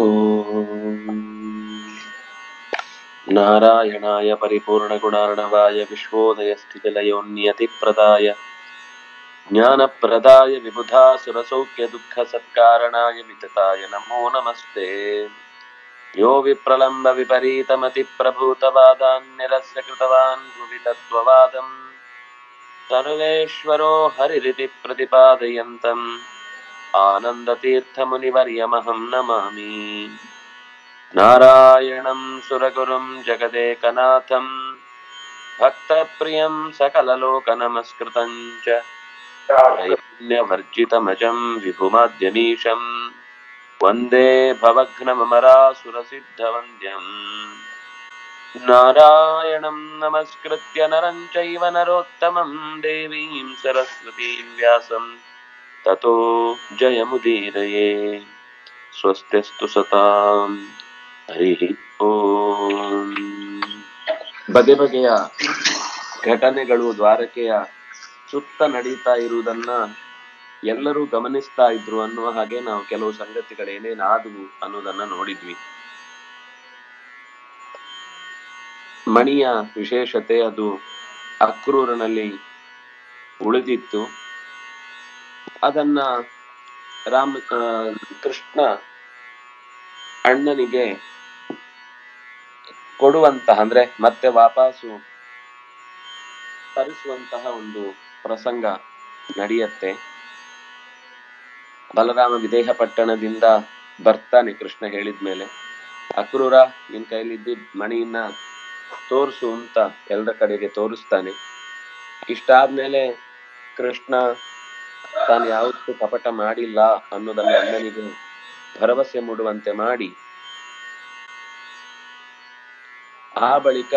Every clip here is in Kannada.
ॐ नारायणाय परिपूर्णगुणार्णवाय विश्वोदयस्थितिलयोन्नियतिप्रदाय ज्ञानप्रदाय विबुधासुरसौख्यदुःखसत्कारणाय वितताय नमो नमस्ते यो विप्रलम्ब विपरीतमतिप्रभूतवादान्निरस्य कृतवान् भुवि तत्त्ववादम् सर्वेश्वरो हरिरिति प्रतिपादयन्तम् आनन्दतीर्थमुनिवर्यमहं नमामि नारायणं सुरगुरुं जगदेकनाथं भक्तप्रियं सकललोकनमस्कृतं च त्रैपुण्यवर्जितमजं विभुमाद्यमीशं वन्दे भवघ्नमरासुरसिद्धवन्द्यम् नारायणं नमस्कृत्य नरं चैव नरोत्तमं देवीं सरस्वतीं व्यासं ततो जयमुदीरये ಸ್ವಸ್ತಿಸ್ತು ಸತಾಂ ಹರಿ ಓಂ ಬಗೆ ಬಗೆಯ ಘಟನೆಗಳು ದ್ವಾರಕೆಯ ಸುತ್ತ ನಡೀತಾ ಇರುವುದನ್ನ ಎಲ್ಲರೂ ಗಮನಿಸ್ತಾ ಇದ್ರು ಅನ್ನುವ ಹಾಗೆ ನಾವು ಕೆಲವು ಸಂಗತಿಗಳು ಏನೇನಾದವು ಅನ್ನೋದನ್ನ ನೋಡಿದ್ವಿ ಮಣಿಯ ವಿಶೇಷತೆ ಅದು ಅಕ್ರೂರನಲ್ಲಿ ಉಳಿದಿತ್ತು ಅದನ್ನ ರಾಮ ಆ, ಕೃಷ್ಣ ಅಣ್ಣನಿಗೆ ಕೊಡುವಂತಹ ಅಂದ್ರೆ ಮತ್ತೆ ವಾಪಸ್ಸು ತರಿಸುವಂತಹ ಒಂದು ಪ್ರಸಂಗ ನಡೆಯತ್ತೆ ಬಲರಾಮ ವಿದೇಹ ಪಟ್ಟಣದಿಂದ ಬರ್ತಾನೆ ಕೃಷ್ಣ ಹೇಳಿದ್ಮೇಲೆ ಅಕ್ರೂರ ನಿನ್ ಕೈಲಿದ್ದ ಮಣಿಯನ್ನ ತೋರಿಸು ಅಂತ ಎಲ್ಲರ ಕಡೆಗೆ ತೋರಿಸ್ತಾನೆ ಇಷ್ಟಾದ್ಮೇಲೆ ಕೃಷ್ಣ ತಾನು ಯಾವತ್ತೂ ಕಪಟ ಮಾಡಿಲ್ಲ ಅನ್ನೋದನ್ನ ಅಣ್ಣನಿಗೆ ಭರವಸೆ ಮೂಡುವಂತೆ ಮಾಡಿ ಆ ಬಳಿಕ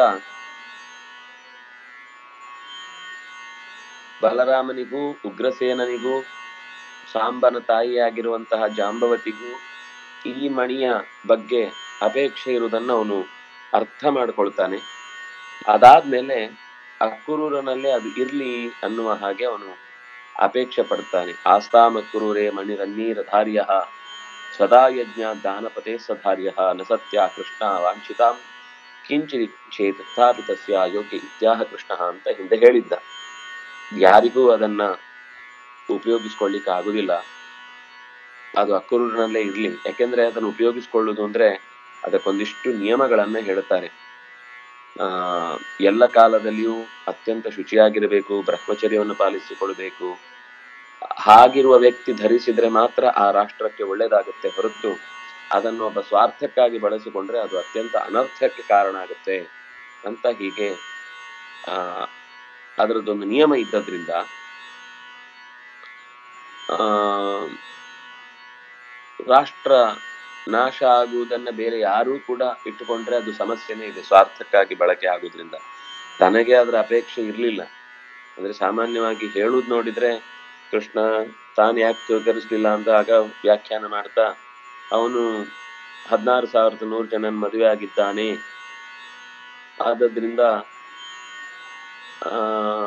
ಬಲರಾಮನಿಗೂ ಉಗ್ರಸೇನನಿಗೂ ಸಾಂಬನ ತಾಯಿಯಾಗಿರುವಂತಹ ಜಾಂಬವತಿಗೂ ಈ ಮಣಿಯ ಬಗ್ಗೆ ಅಪೇಕ್ಷೆ ಇರುವುದನ್ನು ಅವನು ಅರ್ಥ ಮಾಡ್ಕೊಳ್ತಾನೆ ಅದಾದ್ಮೇಲೆ ಅಕ್ಕುರೂರನಲ್ಲೇ ಅದು ಇರ್ಲಿ ಅನ್ನುವ ಹಾಗೆ ಅವನು ಅಪೇಕ್ಷೆ ಪಡ್ತಾನೆ ಆಸ್ತಾಮಕ್ಕುರೂರೇ ಮಣಿರನ್ನೀರಧಾರ್ಯ ಸದಾ ಯಜ್ಞ ದಾನಪತೆ ಸಧಾರ್ಯ ನ ಸತ್ಯ ಕೃಷ್ಣ ವಾಂಛಿತಾಂ ಕಿಂಚಿರಿ ಚೇತ್ ತಥಾಪಿ ತಸ್ಯ ಯೋಗ್ಯ ಇತ್ಯಾಹ ಕೃಷ್ಣ ಅಂತ ಹಿಂದೆ ಹೇಳಿದ್ದ ಯಾರಿಗೂ ಅದನ್ನ ಉಪಯೋಗಿಸ್ಕೊಳ್ಳಿಕ್ಕೆ ಆಗುದಿಲ್ಲ ಅದು ಅಕ್ಕುರೂರಿನಲ್ಲೇ ಇರ್ಲಿ ಯಾಕೆಂದ್ರೆ ಅದನ್ನು ಉಪಯೋಗಿಸ್ಕೊಳ್ಳುವುದು ಅಂದ್ರೆ ಅದಕ್ಕೊಂದಿಷ್ಟು ನಿಯಮಗಳನ್ನ ಹೇಳ್ತಾರೆ ಆ ಎಲ್ಲ ಕಾಲದಲ್ಲಿಯೂ ಅತ್ಯಂತ ಶುಚಿಯಾಗಿರಬೇಕು ಬ್ರಹ್ಮಚರ್ಯವನ್ನು ಪಾಲಿಸಿಕೊಳ್ಬೇಕು ಹಾಗಿರುವ ವ್ಯಕ್ತಿ ಧರಿಸಿದ್ರೆ ಮಾತ್ರ ಆ ರಾಷ್ಟ್ರಕ್ಕೆ ಒಳ್ಳೇದಾಗುತ್ತೆ ಹೊರತು ಅದನ್ನು ಒಬ್ಬ ಸ್ವಾರ್ಥಕ್ಕಾಗಿ ಬಳಸಿಕೊಂಡ್ರೆ ಅದು ಅತ್ಯಂತ ಅನರ್ಥಕ್ಕೆ ಕಾರಣ ಆಗುತ್ತೆ ಅಂತ ಹೀಗೆ ಆ ಅದರದ್ದೊಂದು ನಿಯಮ ಇದ್ದದ್ರಿಂದ ಆ ರಾಷ್ಟ್ರ ನಾಶ ಆಗುವುದನ್ನ ಬೇರೆ ಯಾರೂ ಕೂಡ ಇಟ್ಟುಕೊಂಡ್ರೆ ಅದು ಸಮಸ್ಯೆನೇ ಇದೆ ಸ್ವಾರ್ಥಕ್ಕಾಗಿ ಬಳಕೆ ಆಗುದ್ರಿಂದ ತನಗೆ ಅದರ ಅಪೇಕ್ಷೆ ಇರ್ಲಿಲ್ಲ ಅಂದ್ರೆ ಸಾಮಾನ್ಯವಾಗಿ ಹೇಳುದ್ ನೋಡಿದ್ರೆ ಕೃಷ್ಣ ತಾನು ಯಾಕೆ ಸ್ವೀಕರಿಸ್ಲಿಲ್ಲ ಅಂತ ಆಗ ವ್ಯಾಖ್ಯಾನ ಮಾಡ್ತಾ ಅವನು ಹದಿನಾರು ಸಾವಿರದ ನೂರು ಜನನ್ ಮದುವೆ ಆಗಿದ್ದಾನೆ ಆದದ್ರಿಂದ ಆ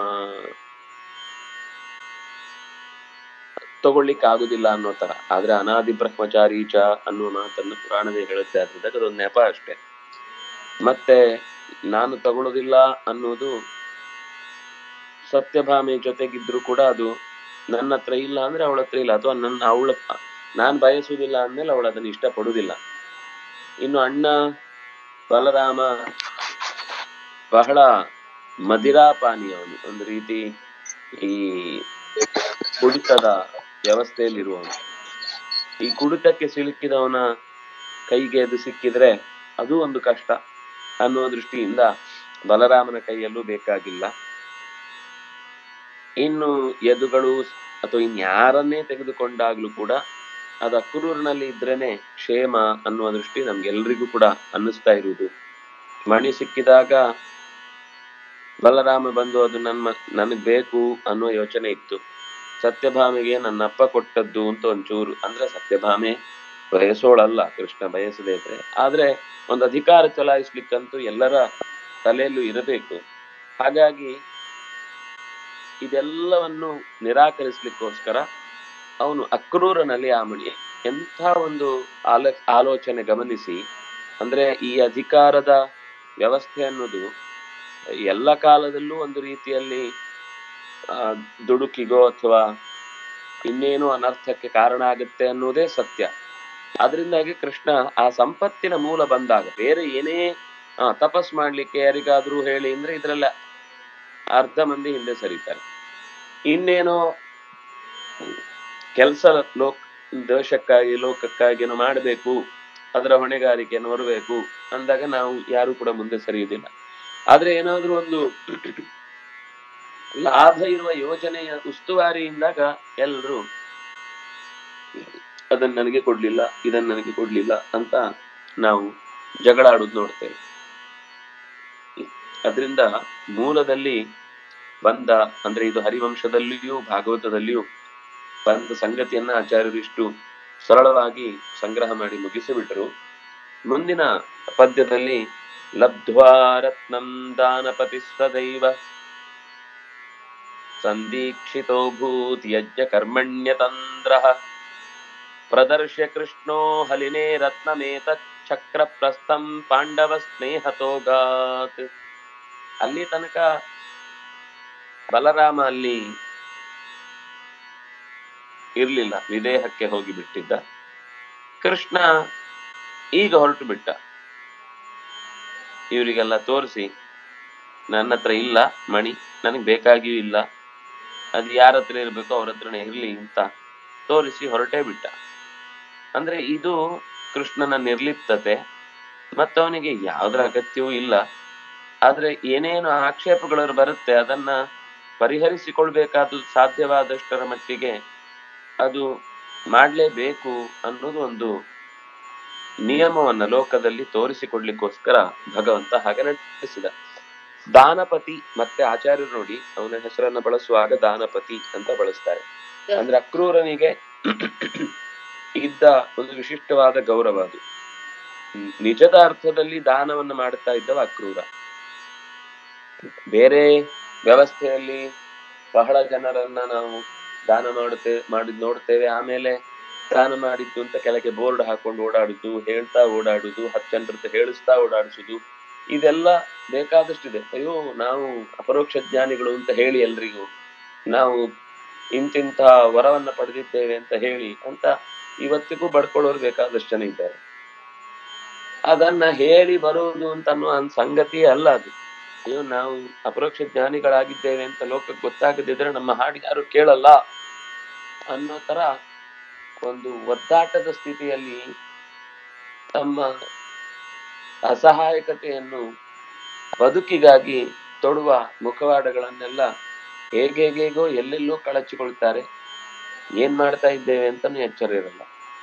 ತಗೊಳ್ಳಿಕ್ಕೆ ಆಗುದಿಲ್ಲ ಅನ್ನೋ ತರ ಆದ್ರೆ ಅನಾದಿ ಬ್ರಹ್ಮಚಾರಿ ಚ ಅನ್ನುವ ಮಾತನ್ನ ಪುರಾಣವೇ ಹೇಳುತ್ತೆ ಆದ್ರಿಂದ ಅದೊಂದು ನೆಪ ಅಷ್ಟೇ ಮತ್ತೆ ನಾನು ತಗೊಳ್ಳೋದಿಲ್ಲ ಅನ್ನೋದು ಸತ್ಯಭಾಮೆ ಜೊತೆಗಿದ್ರು ಕೂಡ ಅದು ನನ್ನ ಹತ್ರ ಇಲ್ಲ ಅಂದ್ರೆ ಅವಳ ಹತ್ರ ಇಲ್ಲ ಅಥವಾ ನನ್ನ ಅವಳ ನಾನ್ ಬಯಸುವುದಿಲ್ಲ ಅಂದ್ಮೇಲೆ ಅವಳು ಅದನ್ನ ಇಷ್ಟಪಡುವುದಿಲ್ಲ ಇನ್ನು ಅಣ್ಣ ಬಲರಾಮ ಬಹಳ ಮದಿರಾಪಾನಿ ಅವನು ಒಂದು ರೀತಿ ಈ ಕುಡಿತದ ವ್ಯವಸ್ಥೆಯಲ್ಲಿರುವವನು ಈ ಕುಡಿತಕ್ಕೆ ಸಿಲುಕಿದವನ ಕೈಗೆ ಅದು ಸಿಕ್ಕಿದ್ರೆ ಅದು ಒಂದು ಕಷ್ಟ ಅನ್ನುವ ದೃಷ್ಟಿಯಿಂದ ಬಲರಾಮನ ಕೈಯಲ್ಲೂ ಬೇಕಾಗಿಲ್ಲ ಇನ್ನು ಎದುಗಳು ಅಥವಾ ಇನ್ಯಾರನ್ನೇ ತೆಗೆದುಕೊಂಡಾಗ್ಲೂ ಕೂಡ ಅದು ಅಕ್ಕುರೂರಿನಲ್ಲಿ ಇದ್ರೇನೆ ಕ್ಷೇಮ ಅನ್ನುವ ದೃಷ್ಟಿ ನಮ್ಗೆಲ್ರಿಗೂ ಕೂಡ ಅನ್ನಿಸ್ತಾ ಇರುವುದು ಮಣಿ ಸಿಕ್ಕಿದಾಗ ಬಲರಾಮ ಬಂದು ಅದು ನನ್ನ ನನಗ್ ಬೇಕು ಅನ್ನುವ ಯೋಚನೆ ಇತ್ತು ಸತ್ಯಭಾಮೆಗೆ ನನ್ನ ಅಪ್ಪ ಕೊಟ್ಟದ್ದು ಅಂತ ಒಂಚೂರು ಅಂದ್ರೆ ಸತ್ಯಭಾಮೆ ಬಯಸೋಳಲ್ಲ ಕೃಷ್ಣ ಬಯಸದೇ ಇದ್ರೆ ಆದ್ರೆ ಒಂದು ಅಧಿಕಾರ ಚಲಾಯಿಸ್ಲಿಕ್ಕಂತೂ ಎಲ್ಲರ ತಲೆಯಲ್ಲೂ ಇರಬೇಕು ಹಾಗಾಗಿ ಇದೆಲ್ಲವನ್ನು ನಿರಾಕರಿಸ್ಲಿಕ್ಕೋಸ್ಕರ ಅವನು ಅಕ್ರೂರನಲ್ಲಿ ಆ ಮಣಿ ಎಂಥ ಒಂದು ಆಲ ಆಲೋಚನೆ ಗಮನಿಸಿ ಅಂದ್ರೆ ಈ ಅಧಿಕಾರದ ವ್ಯವಸ್ಥೆ ಅನ್ನೋದು ಎಲ್ಲ ಕಾಲದಲ್ಲೂ ಒಂದು ರೀತಿಯಲ್ಲಿ ಆ ದುಡುಕಿಗೋ ಅಥವಾ ಇನ್ನೇನು ಅನರ್ಥಕ್ಕೆ ಕಾರಣ ಆಗುತ್ತೆ ಅನ್ನೋದೇ ಸತ್ಯ ಅದರಿಂದಾಗಿ ಕೃಷ್ಣ ಆ ಸಂಪತ್ತಿನ ಮೂಲ ಬಂದಾಗ ಬೇರೆ ಏನೇ ಆ, ತಪಸ್ ಮಾಡ್ಲಿಕ್ಕೆ ಯಾರಿಗಾದ್ರೂ ಹೇಳಿ ಅಂದ್ರೆ ಇದ್ರೆಲ್ಲ ಅರ್ಧ ಮಂದಿ ಹಿಂದೆ ಸರಿತಾರೆ ಇನ್ನೇನೋ ಕೆಲಸ ಲೋಕ್ ದೇಶಕ್ಕಾಗಿ ಲೋಕಕ್ಕಾಗಿ ಮಾಡಬೇಕು ಅದರ ಹೊಣೆಗಾರಿಕೆಯನ್ನು ಹೊರಬೇಕು ಅಂದಾಗ ನಾವು ಯಾರು ಕೂಡ ಮುಂದೆ ಸರಿಯುವುದಿಲ್ಲ ಆದ್ರೆ ಏನಾದ್ರೂ ಒಂದು ಲಾಭ ಇರುವ ಯೋಜನೆಯ ಉಸ್ತುವಾರಿಯಿಂದಾಗ ಎಲ್ರು ಅದನ್ನ ನನಗೆ ಕೊಡ್ಲಿಲ್ಲ ಇದನ್ನ ನನಗೆ ಕೊಡ್ಲಿಲ್ಲ ಅಂತ ನಾವು ಜಗಳ ಆಡುದು ನೋಡ್ತೇವೆ ಅದರಿಂದ ಮೂಲದಲ್ಲಿ ಬಂದ ಅಂದ್ರೆ ಇದು ಹರಿವಂಶದಲ್ಲಿಯೂ ಭಾಗವತದಲ್ಲಿಯೂ ಬಂದ ಸಂಗತಿಯನ್ನ ಆಚಾರ್ಯರು ಇಷ್ಟು ಸರಳವಾಗಿ ಸಂಗ್ರಹ ಮಾಡಿ ಮುಗಿಸಿಬಿಟ್ರು ಮುಂದಿನ ಪದ್ಯದಲ್ಲಿ ಲಬ್ಧ್ವಾ ರತ್ನಂ ದಾನಪತಿ ಸದೈವ ಸಂದೀಕ್ಷಿತೋ ಭೂತ್ ಯಜ್ಞ ಕರ್ಮಣ್ಯತಂದ್ರ ಪ್ರದರ್ಶ್ಯ ಕೃಷ್ಣೋ ಹಲಿನೇ ರತ್ನಮೇತ ಚಕ್ರ ಪ್ರಸ್ಥಂ ಪಾಂಡವ ಸ್ನೇಹತೋಗಾತ್ ಅಲ್ಲಿ ತನಕ ಬಲರಾಮ ಅಲ್ಲಿ ಇರ್ಲಿಲ್ಲ ವಿದೇಹಕ್ಕೆ ಹೋಗಿ ಬಿಟ್ಟಿದ್ದ ಕೃಷ್ಣ ಈಗ ಹೊರಟು ಬಿಟ್ಟ ಇವರಿಗೆಲ್ಲ ತೋರಿಸಿ ನನ್ನ ಹತ್ರ ಇಲ್ಲ ಮಣಿ ನನಗೆ ಬೇಕಾಗಿಯೂ ಇಲ್ಲ ಅದು ಯಾರ ಹತ್ರ ಇರ್ಬೇಕೋ ಅವ್ರ ಹತ್ರನೇ ಇರ್ಲಿ ಅಂತ ತೋರಿಸಿ ಹೊರಟೇ ಬಿಟ್ಟ ಅಂದ್ರೆ ಇದು ಕೃಷ್ಣನ ನಿರ್ಲಿಪ್ತತೆ ಮತ್ತವನಿಗೆ ಯಾವ್ದ್ರ ಅಗತ್ಯವೂ ಇಲ್ಲ ಆದ್ರೆ ಏನೇನು ಆಕ್ಷೇಪಗಳು ಬರುತ್ತೆ ಅದನ್ನ ಪರಿಹರಿಸಿಕೊಳ್ಬೇಕಾದ ಸಾಧ್ಯವಾದಷ್ಟರ ಮಟ್ಟಿಗೆ ಅದು ಮಾಡ್ಲೇಬೇಕು ಅನ್ನೋದು ಒಂದು ನಿಯಮವನ್ನ ಲೋಕದಲ್ಲಿ ತೋರಿಸಿಕೊಡ್ಲಿಕ್ಕೋಸ್ಕರ ಭಗವಂತ ಹಾಗೆ ನಡೆಸಿದ ದಾನಪತಿ ಮತ್ತೆ ಆಚಾರ್ಯರು ನೋಡಿ ಅವನ ಹೆಸರನ್ನ ಬಳಸುವಾಗ ದಾನಪತಿ ಅಂತ ಬಳಸ್ತಾರೆ ಅಂದ್ರೆ ಅಕ್ರೂರನಿಗೆ ಇದ್ದ ಒಂದು ವಿಶಿಷ್ಟವಾದ ಗೌರವ ಅದು ನಿಜದ ಅರ್ಥದಲ್ಲಿ ದಾನವನ್ನ ಮಾಡುತ್ತಾ ಇದ್ದವ ಅಕ್ರೂರ ಬೇರೆ ವ್ಯವಸ್ಥೆಯಲ್ಲಿ ಬಹಳ ಜನರನ್ನ ನಾವು ದಾನ ಮಾಡುತ್ತೇವೆ ಮಾಡಿದ್ ನೋಡ್ತೇವೆ ಆಮೇಲೆ ದಾನ ಮಾಡಿದ್ದು ಅಂತ ಕೆಳಗೆ ಬೋರ್ಡ್ ಹಾಕೊಂಡು ಓಡಾಡುದು ಹೇಳ್ತಾ ಓಡಾಡುದು ಹತ್ತು ಜನರ ಹೇಳಿಸ್ತಾ ಓಡಾಡಿಸುದು ಇದೆಲ್ಲ ಬೇಕಾದಷ್ಟಿದೆ ಅಯ್ಯೋ ನಾವು ಅಪರೋಕ್ಷ ಜ್ಞಾನಿಗಳು ಅಂತ ಹೇಳಿ ಎಲ್ರಿಗೂ ನಾವು ಇಂತಿಂತ ವರವನ್ನ ಪಡೆದಿದ್ದೇವೆ ಅಂತ ಹೇಳಿ ಅಂತ ಇವತ್ತಿಗೂ ಬಡ್ಕೊಳ್ಳೋರು ಬೇಕಾದಷ್ಟು ಜನ ಇದ್ದಾರೆ ಅದನ್ನ ಹೇಳಿ ಬರುವುದು ಅಂತ ಅನ್ನೋ ಒಂದ್ ಸಂಗತಿ ಅಲ್ಲ ಅದು ಅಯ್ಯೋ ನಾವು ಅಪರೋಕ್ಷ ಜ್ಞಾನಿಗಳಾಗಿದ್ದೇವೆ ಅಂತ ಲೋಕಕ್ಕೆ ಗೊತ್ತಾಗದಿದ್ರೆ ನಮ್ಮ ಹಾಡು ಯಾರು ಕೇಳಲ್ಲ ಅನ್ನೋ ತರ ಒಂದು ಒದ್ದಾಟದ ಸ್ಥಿತಿಯಲ್ಲಿ ತಮ್ಮ ಅಸಹಾಯಕತೆಯನ್ನು ಬದುಕಿಗಾಗಿ ತೊಡುವ ಮುಖವಾಡಗಳನ್ನೆಲ್ಲ ಹೇಗೇಗೇಗೋ ಎಲ್ಲೆಲ್ಲೋ ಕಳಚಿಕೊಳ್ತಾರೆ ಏನ್ ಮಾಡ್ತಾ ಇದ್ದೇವೆ ಅಂತಾನು ಎಚ್ಚರ ಇರಲ್ಲ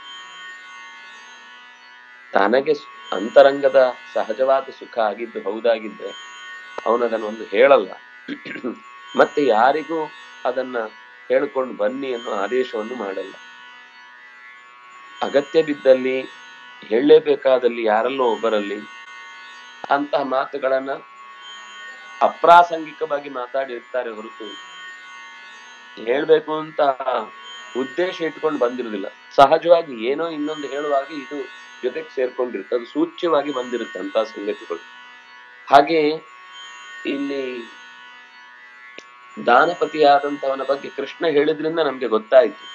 ತನಗೆ ಸ್- ಅಂತರಂಗದ ಸಹಜವಾದ ಸುಖ ಆಗಿದ್ದು ಹೌದಾಗಿದ್ರೆ ಅವನದನ್ನ ಒಂದು ಹೇಳಲ್ಲ ಮತ್ತೆ ಯಾರಿಗೂ ಅದನ್ನ ಹೇಳ್ಕೊಂಡು ಬನ್ನಿ ಅನ್ನೋ ಆದೇಶವನ್ನು ಮಾಡಲ್ಲ ಅಗತ್ಯ ಬಿದ್ದಲ್ಲಿ ಹೇಳಲೇಬೇಕಾದಲ್ಲಿ ಯಾರಲ್ಲೋ ಒಬ್ಬರಲ್ಲಿ ಅಂತಹ ಮಾತುಗಳನ್ನ ಅಪ್ರಾಸಂಗಿಕವಾಗಿ ಮಾತಾಡಿರ್ತಾರೆ ಹೊರತು ಹೇಳ್ಬೇಕು ಅಂತ ಉದ್ದೇಶ ಇಟ್ಕೊಂಡು ಬಂದಿರುವುದಿಲ್ಲ ಸಹಜವಾಗಿ ಏನೋ ಇನ್ನೊಂದು ಹೇಳುವಾಗ ಇದು ಜೊತೆಗೆ ಸೇರ್ಕೊಂಡಿರುತ್ತೆ ಅದು ಸೂಚ್ಯವಾಗಿ ಬಂದಿರುತ್ತೆ ಅಂತ ಸಂಗತಿಗಳು ಹಾಗೆ ಇಲ್ಲಿ ದಾನಪತಿಯಾದಂತವನ ಬಗ್ಗೆ ಕೃಷ್ಣ ಹೇಳಿದ್ರಿಂದ ನಮ್ಗೆ ಗೊತ್ತಾಯ್ತು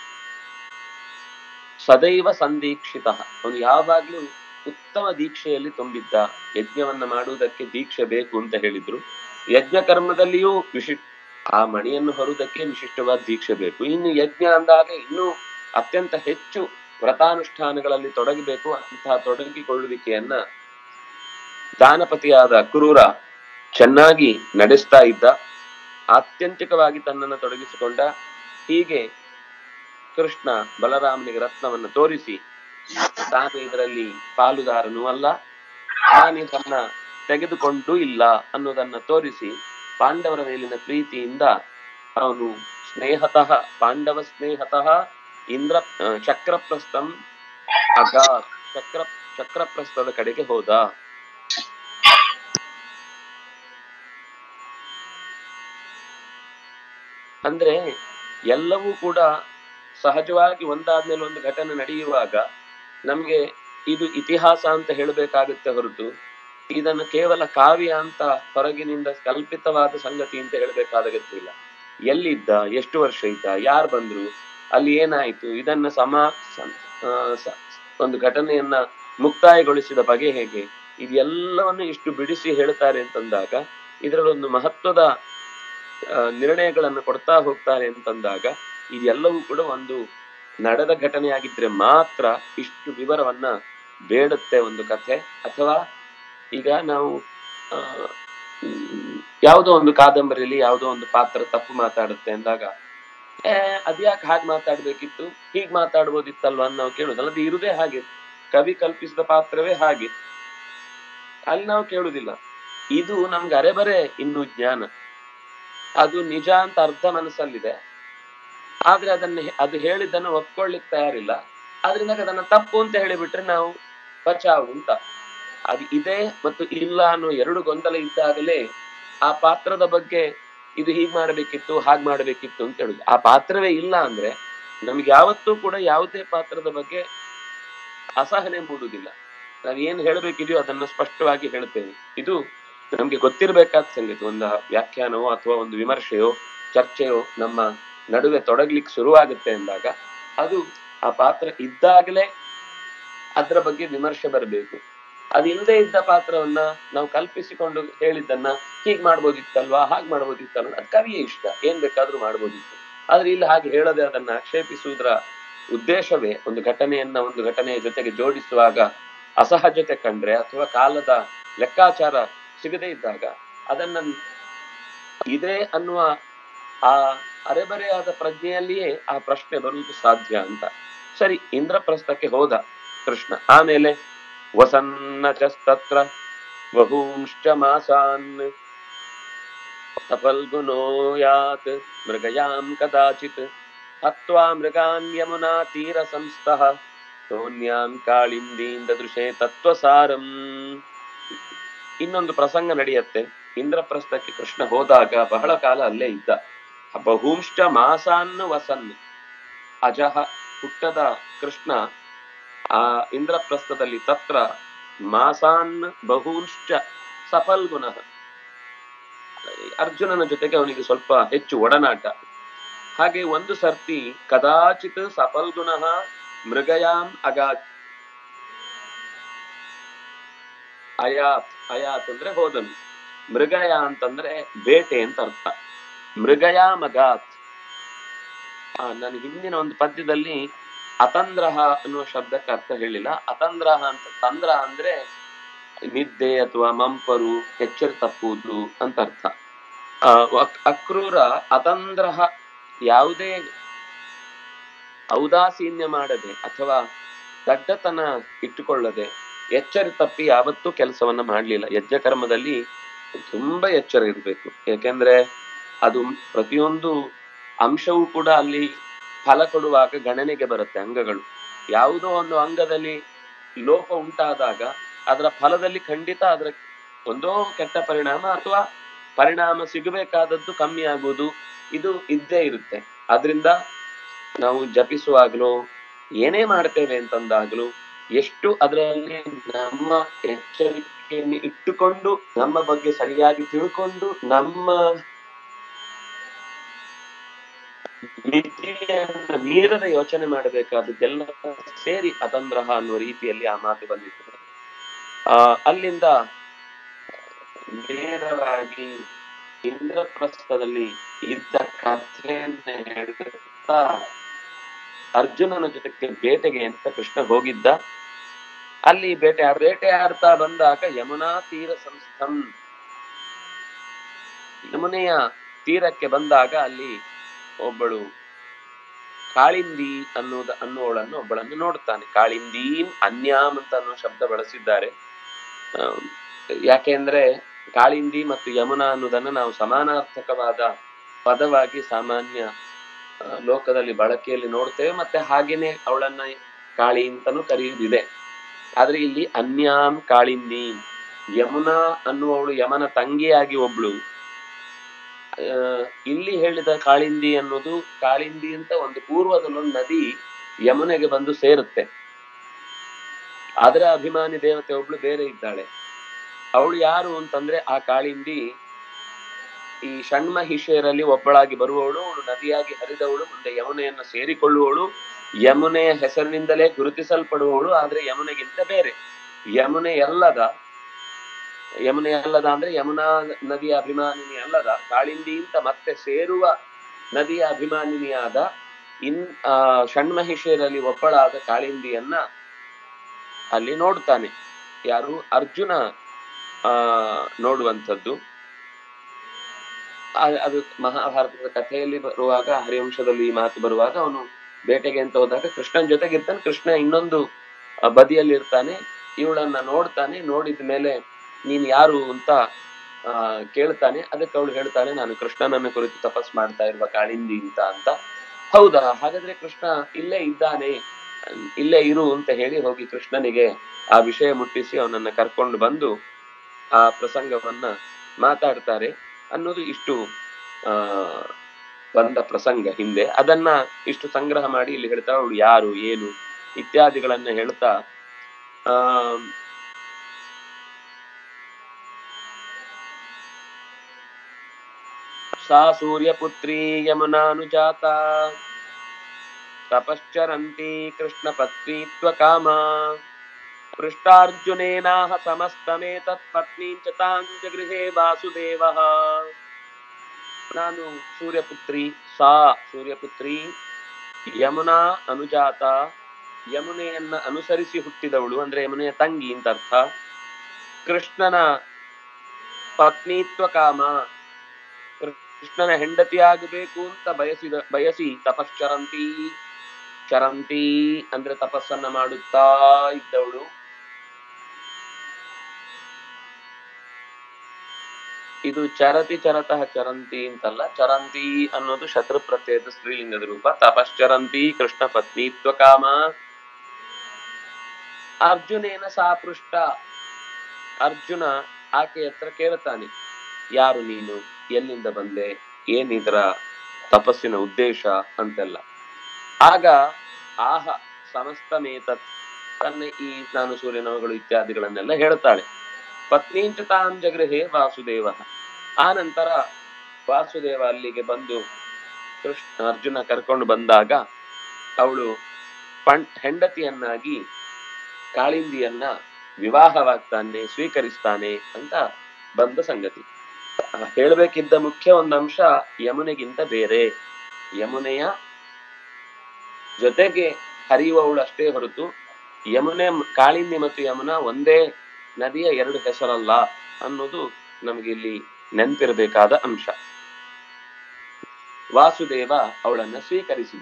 ಸದೈವ ಸಂದೀಕ್ಷಿತ ಅವನು ಯಾವಾಗ್ಲೂ ಉತ್ತಮ ದೀಕ್ಷೆಯಲ್ಲಿ ತುಂಬಿದ್ದ ಯಜ್ಞವನ್ನ ಮಾಡುವುದಕ್ಕೆ ದೀಕ್ಷೆ ಬೇಕು ಅಂತ ಹೇಳಿದ್ರು ಯಜ್ಞ ಕರ್ಮದಲ್ಲಿಯೂ ವಿಶಿ ಆ ಮಣಿಯನ್ನು ಹೊರುವುದಕ್ಕೆ ವಿಶಿಷ್ಟವಾದ ದೀಕ್ಷೆ ಬೇಕು ಇನ್ನು ಯಜ್ಞ ಅಂದಾಗ ಇನ್ನೂ ಅತ್ಯಂತ ಹೆಚ್ಚು ವ್ರತಾನುಷ್ಠಾನಗಳಲ್ಲಿ ತೊಡಗಬೇಕು ಅಂತಹ ತೊಡಗಿಕೊಳ್ಳುವಿಕೆಯನ್ನ ದಾನಪತಿಯಾದ ಕ್ರೂರ ಚೆನ್ನಾಗಿ ನಡೆಸ್ತಾ ಇದ್ದ ಆತ್ಯಂತಿಕವಾಗಿ ತನ್ನನ್ನು ತೊಡಗಿಸಿಕೊಂಡ ಹೀಗೆ ಕೃಷ್ಣ ಬಲರಾಮನಿಗೆ ರತ್ನವನ್ನು ತೋರಿಸಿ ತಾನು ಇದರಲ್ಲಿ ಪಾಲುದಾರನೂ ಅಲ್ಲ ನಾನಿದನ್ನ ತೆಗೆದುಕೊಂಡು ಇಲ್ಲ ಅನ್ನೋದನ್ನ ತೋರಿಸಿ ಪಾಂಡವರ ಮೇಲಿನ ಪ್ರೀತಿಯಿಂದ ಅವನು ಸ್ನೇಹತಃ ಪಾಂಡವ ಸ್ನೇಹತಃ ಇಂದ್ರ ಆ, ಚಕ್ರಪ್ರಸ್ಥಂ ಅಗ ಚಕ್ರ ಚಕ್ರಪ್ರಸ್ಥದ ಕಡೆಗೆ ಹೋದ ಅಂದ್ರೆ ಎಲ್ಲವೂ ಕೂಡ ಸಹಜವಾಗಿ ಒಂದಾದ್ಮೇಲೆ ಒಂದು ಘಟನೆ ನಡೆಯುವಾಗ ನಮ್ಗೆ ಇದು ಇತಿಹಾಸ ಅಂತ ಹೇಳಬೇಕಾಗುತ್ತೆ ಹೊರತು ಇದನ್ನು ಕೇವಲ ಕಾವ್ಯ ಅಂತ ಹೊರಗಿನಿಂದ ಕಲ್ಪಿತವಾದ ಸಂಗತಿ ಅಂತ ಹೇಳಬೇಕಾದ ಅಗತ್ಯ ಇಲ್ಲ ಎಲ್ಲಿದ್ದ ಎಷ್ಟು ವರ್ಷ ಇದ್ದ ಯಾರು ಬಂದ್ರು ಅಲ್ಲಿ ಏನಾಯ್ತು ಇದನ್ನ ಸಮ ಸ- ಆ, ಸ- ಒಂದು ಘಟನೆಯನ್ನ ಮುಕ್ತಾಯಗೊಳಿಸಿದ ಬಗೆ ಹೇಗೆ ಇದೆಲ್ಲವನ್ನು ಇಷ್ಟು ಬಿಡಿಸಿ ಹೇಳ್ತಾರೆ ಅಂತಂದಾಗ ಇದರಲ್ಲೊಂದು ಮಹತ್ವದ ಆ, ನಿರ್ಣಯಗಳನ್ನು ಕೊಡ್ತಾ ಹೋಗ್ತಾರೆ ಅಂತಂದಾಗ ಇದೆಲ್ಲವೂ ಕೂಡ ಒಂದು ನಡೆದ ಘಟನೆಯಾಗಿದ್ರೆ ಮಾತ್ರ ಇಷ್ಟು ವಿವರವನ್ನ ಬೇಡುತ್ತೆ ಒಂದು ಕಥೆ ಅಥವಾ ಈಗ ನಾವು ಆ, ಮ್, ಯಾವುದೋ ಒಂದು ಕಾದಂಬರಿಯಲ್ಲಿ ಯಾವುದೋ ಒಂದು ಪಾತ್ರ ತಪ್ಪು ಮಾತಾಡುತ್ತೆ ಅಂದಾಗ ಏ ಅದ್ಯಾಕೆ ಹಾಗೆ ಮಾತಾಡ್ಬೇಕಿತ್ತು ಹೀಗ್ ಮಾತಾಡ್ಬೋದಿತ್ತಲ್ವಾ ಅಂತ ನಾವು ಕೇಳುದಲ್ಲ ಅದು ಇರುದೇ ಹಾಗೆ ಕವಿ ಕಲ್ಪಿಸಿದ ಪಾತ್ರವೇ ಹಾಗೆ ಅಲ್ಲಿ ನಾವು ಕೇಳುದಿಲ್ಲ ಇದು ನಮ್ಗೆ ಅರೆಬರೆ ಇನ್ನು ಜ್ಞಾನ ಅದು ನಿಜ ಅಂತ ಅರ್ಧ ಮನಸ್ಸಲ್ಲಿದೆ ಆದ್ರೆ ಅದನ್ನ ಹೆ- ಅದು ಹೇಳಿದ್ದನ್ನು ಒಪ್ಕೊಳ್ಳಿಕ್ ತಯಾರಿಲ್ಲ ಆದ್ರಿಂದ ಅದನ್ನ ತಪ್ಪು ಅಂತ ಹೇಳಿಬಿಟ್ರೆ ನಾವು ಬಚಾವ್ ಅಂತ ಅದು ಇದೆ ಮತ್ತು ಇಲ್ಲ ಅನ್ನೋ ಎರಡು ಗೊಂದಲ ಇದ್ದಾಗಲೇ ಆ ಪಾತ್ರದ ಬಗ್ಗೆ ಇದು ಹೀಗ್ ಮಾಡ್ಬೇಕಿತ್ತು ಹಾಗ್ ಮಾಡ್ಬೇಕಿತ್ತು ಅಂತ ಹೇಳುದು ಆ ಪಾತ್ರವೇ ಇಲ್ಲ ಅಂದ್ರೆ ನಮ್ಗೆ ಯಾವತ್ತೂ ಕೂಡ ಯಾವುದೇ ಪಾತ್ರದ ಬಗ್ಗೆ ಅಸಹನೆ ಮೂಡುವುದಿಲ್ಲ ನಾವ್ ಏನ್ ಹೇಳ್ಬೇಕಿದೆಯೋ ಅದನ್ನ ಸ್ಪಷ್ಟವಾಗಿ ಹೇಳ್ತೇವೆ ಇದು ನಮ್ಗೆ ಗೊತ್ತಿರಬೇಕಾದ ಸಂಗತಿ ಒಂದು ವ್ಯಾಖ್ಯಾನವೋ ಅಥವಾ ಒಂದು ವಿಮರ್ಶೆಯೋ ಚರ್ಚೆಯೋ ನಮ್ಮ ನಡುವೆ ತೊಡಗ್ಲಿಕ್ಕೆ ಶುರುವಾಗುತ್ತೆ ಅಂದಾಗ ಅದು ಆ ಪಾತ್ರ ಇದ್ದಾಗಲೇ ಅದ್ರ ಬಗ್ಗೆ ವಿಮರ್ಶೆ ಬರಬೇಕು ಅದಿಲ್ಲದೆ ಇದ್ದ ಪಾತ್ರವನ್ನ ನಾವು ಕಲ್ಪಿಸಿಕೊಂಡು ಹೇಳಿದ್ದನ್ನ ಹೀಗ್ ಮಾಡ್ಬೋದಿತ್ತಲ್ವಾ ಹಾಗ್ ಮಾಡ್ಬೋದಿತ್ತಲ್ವಾ ಅದು ಕವಿಯೇ ಇಷ್ಟ ಏನ್ ಬೇಕಾದ್ರೂ ಮಾಡ್ಬೋದಿತ್ತು ಆದ್ರೆ ಇಲ್ಲಿ ಹಾಗೆ ಹೇಳದೆ ಅದನ್ನ ಆಕ್ಷೇಪಿಸುವುದರ ಉದ್ದೇಶವೇ ಒಂದು ಘಟನೆಯನ್ನ ಒಂದು ಘಟನೆಯ ಜೊತೆಗೆ ಜೋಡಿಸುವಾಗ ಅಸಹಜತೆ ಕಂಡ್ರೆ ಅಥವಾ ಕಾಲದ ಲೆಕ್ಕಾಚಾರ ಸಿಗದೇ ಇದ್ದಾಗ ಅದನ್ನ ಇದೆ ಅನ್ನುವ ಆ ಅರೆಬರೆಯಾದ ಪ್ರಜ್ಞೆಯಲ್ಲಿಯೇ ಆ ಪ್ರಶ್ನೆ ಬರುವುದು ಸಾಧ್ಯ ಅಂತ ಸರಿ ಇಂದ್ರಪ್ರಸ್ಥಕ್ಕೆ ಹೋದ ಕೃಷ್ಣ ಆಮೇಲೆ ವಸನ್ನ ಚಸ್ತತ್ರ ಬಹೂಂಶ್ಚ ಮಾಸಾನ್ ಸಫಲ್ಗುಣೋ ಯಾತ್ ಮೃಗಯಾಂ ಕದಾಚಿತ್ ಹತ್ವಾ ಮೃಗಾನ್ ಯಮುನಾ ತೀರ ಸಂಸ್ಥಃ ಸೋನ್ಯಾಂ ಕಾಳಿಂದೀಂ ದೃಶೇ ತತ್ವಸಾರಂ ಇನ್ನೊಂದು ಪ್ರಸಂಗ ನಡೆಯುತ್ತೆ ಇಂದ್ರಪ್ರಸ್ಥಕ್ಕೆ ಕೃಷ್ಣ ಹೋದಾಗ ಬಹಳ ಕಾಲ ಅಲ್ಲೇ ಇದ್ದ ಬಹೂಂಶ್ಚ ಮಾಸಾನ್ ವಸನ್ ಅಜಹ ಹುಟ್ಟದ ಕೃಷ್ಣ ಆ ಇಂದ್ರಪ್ರಸ್ಥದಲ್ಲಿ ತತ್ರ ಮಾಸಾನ್ ಬಹೂಂಶ್ಚ ಸಫಲ್ಗುಣ ಅರ್ಜುನನ ಜೊತೆಗೆ ಅವನಿಗೆ ಸ್ವಲ್ಪ ಹೆಚ್ಚು ಒಡನಾಟ ಹಾಗೆ ಒಂದು ಸರ್ತಿ ಕದಾಚಿತ್ ಸಫಲ್ಗುಣ ಮೃಗಯಾಂ ಅಗಾತ್ ಅಯಾತ್ ಅಯಾತ್ ಅಂದ್ರೆ ಹೋದನು ಮೃಗಯ ಅಂತಂದ್ರೆ ಬೇಟೆ ಅಂತ ಅರ್ಥ ಮೃಗಯ ಮಗಾತ್ ಆ ನಾನು ಹಿಂದಿನ ಒಂದು ಪದ್ಯದಲ್ಲಿ ಅತಂದ್ರಹ ಅನ್ನುವ ಶಬ್ದಕ್ಕೆ ಅರ್ಥ ಹೇಳಿಲ್ಲ ಅತಂದ್ರಹ ಅಂತ ತಂದ್ರ ಅಂದ್ರೆ ನಿದ್ದೆ ಅಥವಾ ಮಂಪರು ಎಚ್ಚರ ತಪ್ಪುವುದು ಅಂತ ಅರ್ಥ ಆ, ಅಕ್- ಅಕ್ರೂರ ಅತಂದ್ರಹ ಯಾವುದೇ ಔದಾಸೀನ್ಯ ಮಾಡದೆ ಅಥವಾ ದಡ್ಡತನ ಇಟ್ಟುಕೊಳ್ಳದೆ ಎಚ್ಚರ ತಪ್ಪಿ ಯಾವತ್ತೂ ಕೆಲಸವನ್ನ ಮಾಡ್ಲಿಲ್ಲ ಯಜ್ಞ ಕರ್ಮದಲ್ಲಿ ತುಂಬಾ ಎಚ್ಚರ ಇರಬೇಕು ಯಾಕೆಂದ್ರೆ ಅದು ಪ್ರತಿಯೊಂದು ಅಂಶವೂ ಕೂಡ ಅಲ್ಲಿ ಫಲ ಕೊಡುವಾಗ ಗಣನೆಗೆ ಬರುತ್ತೆ ಅಂಗಗಳು ಯಾವುದೋ ಒಂದು ಅಂಗದಲ್ಲಿ ಲೋಪ ಉಂಟಾದಾಗ ಅದರ ಫಲದಲ್ಲಿ ಖಂಡಿತ ಅದರ ಒಂದೋ ಕೆಟ್ಟ ಪರಿಣಾಮ ಅಥವಾ ಪರಿಣಾಮ ಸಿಗಬೇಕಾದದ್ದು ಕಮ್ಮಿ ಆಗುವುದು ಇದು ಇದ್ದೇ ಇರುತ್ತೆ ಆದ್ರಿಂದ ನಾವು ಜಪಿಸುವಾಗ್ಲೂ ಏನೇ ಮಾಡ್ತೇವೆ ಅಂತಂದಾಗ್ಲೂ ಎಷ್ಟು ಅದರಲ್ಲಿ ನಮ್ಮ ಎಚ್ಚರಿಕೆಯನ್ನು ಇಟ್ಟುಕೊಂಡು ನಮ್ಮ ಬಗ್ಗೆ ಸರಿಯಾಗಿ ತಿಳ್ಕೊಂಡು ನಮ್ಮ ಮಿತಿಯನ್ನ ಮೀರದ ಯೋಚನೆ ಮಾಡಬೇಕಾದದ್ದೆಲ್ಲ ಸೇರಿ ಅತಂದ್ರಹ ಅನ್ನುವ ರೀತಿಯಲ್ಲಿ ಆ ಮಾತು ಬಂದಿತ್ತು ಆ ಅಲ್ಲಿಂದ ನೇರವಾಗಿ ಇಂದ್ರಪ್ರಸ್ಥದಲ್ಲಿ ಇದ್ದ ಕಥೆಯನ್ನ ಹೇಳ್ತಾ ಅರ್ಜುನನ ಜೊತೆಗೆ ಬೇಟೆಗೆ ಅಂತ ಕೃಷ್ಣ ಹೋಗಿದ್ದ ಅಲ್ಲಿ ಬೇಟೆ ಬೇಟೆ ಆಡ್ತಾ ಬಂದಾಗ ಯಮುನಾ ತೀರ ಸಂಸ್ಥಂ ಯಮುನೆಯ ತೀರಕ್ಕೆ ಬಂದಾಗ ಅಲ್ಲಿ ಒಬ್ಬಳು ಕಾಳಿಂದಿ ಅನ್ನೋದ ಅನ್ನೋಳನ್ನು ಒಬ್ಬಳನ್ನು ನೋಡ್ತಾನೆ ಕಾಳಿಂದೀಂ ಅನ್ಯಾಮ್ ಅಂತ ಅನ್ನೋ ಶಬ್ದ ಬಳಸಿದ್ದಾರೆ ಆ, ಯಾಕೆಂದ್ರೆ ಕಾಳಿಂದಿ ಮತ್ತು ಯಮುನಾ ಅನ್ನೋದನ್ನ ನಾವು ಸಮಾನಾರ್ಥಕವಾದ ಪದವಾಗಿ ಸಾಮಾನ್ಯ ಆ, ಲೋಕದಲ್ಲಿ ಬಳಕೆಯಲ್ಲಿ ನೋಡ್ತೇವೆ ಮತ್ತೆ ಹಾಗೇನೆ ಅವಳನ್ನ ಕಾಳಿ ಅಂತಾನು ಕರೆಯುವುದಿದೆ ಆದ್ರೆ ಇಲ್ಲಿ ಅನ್ಯಾಂ ಕಾಳಿಂದಿ ಯಮುನಾ ಅನ್ನುವವಳು ಯಮನ ತಂಗಿಯಾಗಿ ಒಬ್ಳು ಆ, ಇಲ್ಲಿ ಹೇಳಿದ ಕಾಳಿಂದಿ ಅನ್ನೋದು ಕಾಳಿಂದಿ ಅಂತ ಒಂದು ಪೂರ್ವದಲ್ಲೊಂದು ನದಿ ಯಮುನೆಗೆ ಬಂದು ಸೇರುತ್ತೆ ಅದರ ಅಭಿಮಾನಿ ದೇವತೆ ಒಬ್ಳು ಬೇರೆ ಇದ್ದಾಳೆ ಅವಳು ಯಾರು ಅಂತಂದ್ರೆ ಆ ಕಾಳಿಂದಿ ಈ ಷಣ್ಮಹಿಷಿಯರಲ್ಲಿ ಒಬ್ಬಳಾಗಿ ಬರುವವಳು ಅವಳು ನದಿಯಾಗಿ ಹರಿದವಳು ಮುಂದೆ ಯಮುನೆಯನ್ನು ಸೇರಿಕೊಳ್ಳುವವಳು ಯಮುನೆಯ ಹೆಸರಿನಿಂದಲೇ ಗುರುತಿಸಲ್ಪಡುವವಳು ಆದ್ರೆ ಯಮುನೆಗಿಂತ ಬೇರೆ ಯಮುನೆ ಅಲ್ಲದ ಯಮುನೆ ಅಲ್ಲದ ಅಂದ್ರೆ ಯಮುನಾ ನದಿಯ ಅಭಿಮಾನಿನಿ ಅಲ್ಲದ ಕಾಳಿಂದಿಯಿಂದ ಮತ್ತೆ ಸೇರುವ ನದಿಯ ಅಭಿಮಾನಿನಿಯಾದ ಇನ್ ಆ ಷಣ್ಮಹಿಷಿಯರಲ್ಲಿ ಒಬ್ಬಳಾದ ಕಾಳಿಂದಿಯನ್ನ ಅಲ್ಲಿ ನೋಡ್ತಾನೆ ಯಾರು ಅರ್ಜುನ ಆ ನೋಡುವಂಥದ್ದು ಆ- ಅದು ಮಹಾಭಾರತದ ಕಥೆಯಲ್ಲಿ ಬರುವಾಗ ಹರಿವಂಶದಲ್ಲಿ ಈ ಮಾತು ಬರುವಾಗ ಅವನು ಬೇಟೆಗೆ ಅಂತ ಹೋದಾಗ ಕೃಷ್ಣನ್ ಜೊತೆಗಿರ್ತಾನೆ ಕೃಷ್ಣ ಇನ್ನೊಂದು ಆ, ಬದಿಯಲ್ಲಿ ಇರ್ತಾನೆ ಇವಳನ್ನ ನೋಡ್ತಾನೆ ನೋಡಿದ ಮೇಲೆ ನೀನ್ ಯಾರು ಅಂತ ಆ ಕೇಳ್ತಾನೆ ಅದಕ್ಕೆ ಅವಳು ಹೇಳ್ತಾನೆ ನಾನು ಕೃಷ್ಣನನ್ನ ಕುರಿತು ತಪಸ್ ಮಾಡ್ತಾ ಇರುವ ಕಾಳಿಂದಿ ಅಂತ ಅಂತ ಹೌದಾ ಹಾಗಾದ್ರೆ ಕೃಷ್ಣ ಇಲ್ಲೇ ಇದ್ದಾನೆ ಇಲ್ಲೇ ಇರು ಅಂತ ಹೇಳಿ ಹೋಗಿ ಕೃಷ್ಣನಿಗೆ ಆ ವಿಷಯ ಮುಟ್ಟಿಸಿ ಅವನನ್ನ ಕರ್ಕೊಂಡು ಬಂದು ಆ ಪ್ರಸಂಗವನ್ನ ಮಾತಾಡ್ತಾರೆ ಅನ್ನೋದು ಇಷ್ಟು ಆ ಬಂದ ಪ್ರಸಂಗ ಹಿಂದೆ ಅದನ್ನ ಇಷ್ಟು ಸಂಗ್ರಹ ಮಾಡಿ ಇಲ್ಲಿ ಹೇಳ್ತಾ ಅವಳು ಯಾರು ಏನು ಇತ್ಯಾದಿಗಳನ್ನ ಹೇಳ್ತಾ ಆ ಸಾ ಸೂರ್ಯಪುತ್ರಿ ಯಮುನಾನುಜಾತ ತಪಶ್ಚರಂತಿ ಕೃಷ್ಣಪತ್ನೀತ್ವಕಾಮ ಪೃಷ್ಟಾರ್ಜುನೇನಾಹ ಸಮಸ್ತಮೇತತ್ ಪತ್ನೀಂ ಚ ತಾಂ ಜಗೃಹೇ ವಾಸುದೇವಃ ನಾನು ಸೂರ್ಯಪುತ್ರಿ ಸಾ ಸೂರ್ಯಪುತ್ರಿ ಯಮುನಾ ಅನುಜಾತ ಯಮುನೆಯನ್ನ ಅನುಸರಿಸಿ ಹುಟ್ಟಿದವಳು ಅಂದ್ರೆ ಯಮುನೆಯ ತಂಗಿ ಅಂತ ಅರ್ಥ ಕೃಷ್ಣನ ಪತ್ನಿತ್ವ ಕಾಮ ಕೃಷ್ಣನ ಹೆಂಡತಿಯಾಗಬೇಕು ಅಂತ ಬಯಸಿದ ಬಯಸಿ ತಪಶ್ಚರಂತಿ ಚರಂತಿ ಅಂದ್ರೆ ತಪಸ್ಸನ್ನ ಮಾಡುತ್ತಾ ಇದ್ದವಳು ಇದು ಚರತಿ ಚರತಃ ಚರಂತಿ ಅಂತಲ್ಲ ಚರಂತಿ ಅನ್ನೋದು ಶತ್ರು ಪ್ರತ್ಯಯದ ಸ್ತ್ರೀಲಿಂಗದ ರೂಪ ತಪಶ್ಚರಂತಿ ಕೃಷ್ಣ ಪತ್ನಿತ್ವ ಕಾಮ ಅರ್ಜುನೇನ ಸಾಪೃಷ್ಟ ಅರ್ಜುನ ಆಕೆ ಹತ್ರ ಕೇಳ್ತಾನೆ ಯಾರು ನೀನು ಎಲ್ಲಿಂದ ಬಂದೆ ಏನ್ ಇದರ ತಪಸ್ಸಿನ ಉದ್ದೇಶ ಅಂತೆಲ್ಲ ಆಗ ಆಹ ಸಮಸ್ತಮೇತತ್ ತನ್ನ ಈ ನಾನು ಸೂರ್ಯನವಗಳು ಇತ್ಯಾದಿಗಳನ್ನೆಲ್ಲ ಹೇಳ್ತಾಳೆ ಪತ್ನೀಂಚ ತಾಂ ಜಗೃಹೇ ವಾಸುದೇವ ಆ ನಂತರ ವಾಸುದೇವ ಅಲ್ಲಿಗೆ ಬಂದು ಕೃಷ್ಣ ಅರ್ಜುನ ಕರ್ಕೊಂಡು ಬಂದಾಗ ಅವಳು ಪಣ್ ಹೆಂಡತಿಯನ್ನಾಗಿ ಕಾಳಿಂದಿಯನ್ನ ವಿವಾಹವಾಗ್ತಾನೆ ಸ್ವೀಕರಿಸ್ತಾನೆ ಅಂತ ಬಂದ ಸಂಗತಿ ಆ, ಹೇಳ್ಬೇಕಿದ್ದ ಮುಖ್ಯ ಒಂದು ಅಂಶ ಯಮುನೆಗಿಂತ ಬೇರೆ ಯಮುನೆಯ ಜೊತೆಗೆ ಹರಿಯುವವಳು ಅಷ್ಟೇ ಹೊರತು ಯಮುನೆ ಕಾಳಿಂದಿ ಮತ್ತು ಯಮುನಾ ಒಂದೇ ನದಿಯ ಎರಡು ಹೆಸರಲ್ಲ ಅನ್ನೋದು ನಮಗೆ ಇಲ್ಲಿ ನೆನಪಿರಬೇಕಾದ ಅಂಶ ವಾಸುದೇವ ಅವಳನ್ನ ಸ್ವೀಕರಿಸಿದ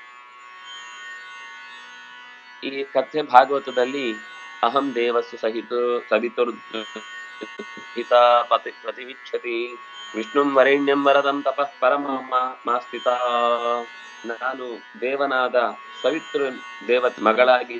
ಈ ಕಥೆ ಭಾಗವತದಲ್ಲಿ ಅಹಂ ದೇವಸ್ಯ ಸಹಿತ ಸವಿತುರ್ ಹಿತ ಪತಿ ಪ್ರತಿವಿಚ್ಛತಿ ವಿಷ್ಣುಂ ವರೇಣ್ಯಂ ವರದಂ ತಪಃ ಪರಮ ಮಾಸ್ಥಿತ ನಾನು ದೇವನಾದ ಸವಿತೃ ದೇವತ್ ಮಗಳಾಗಿ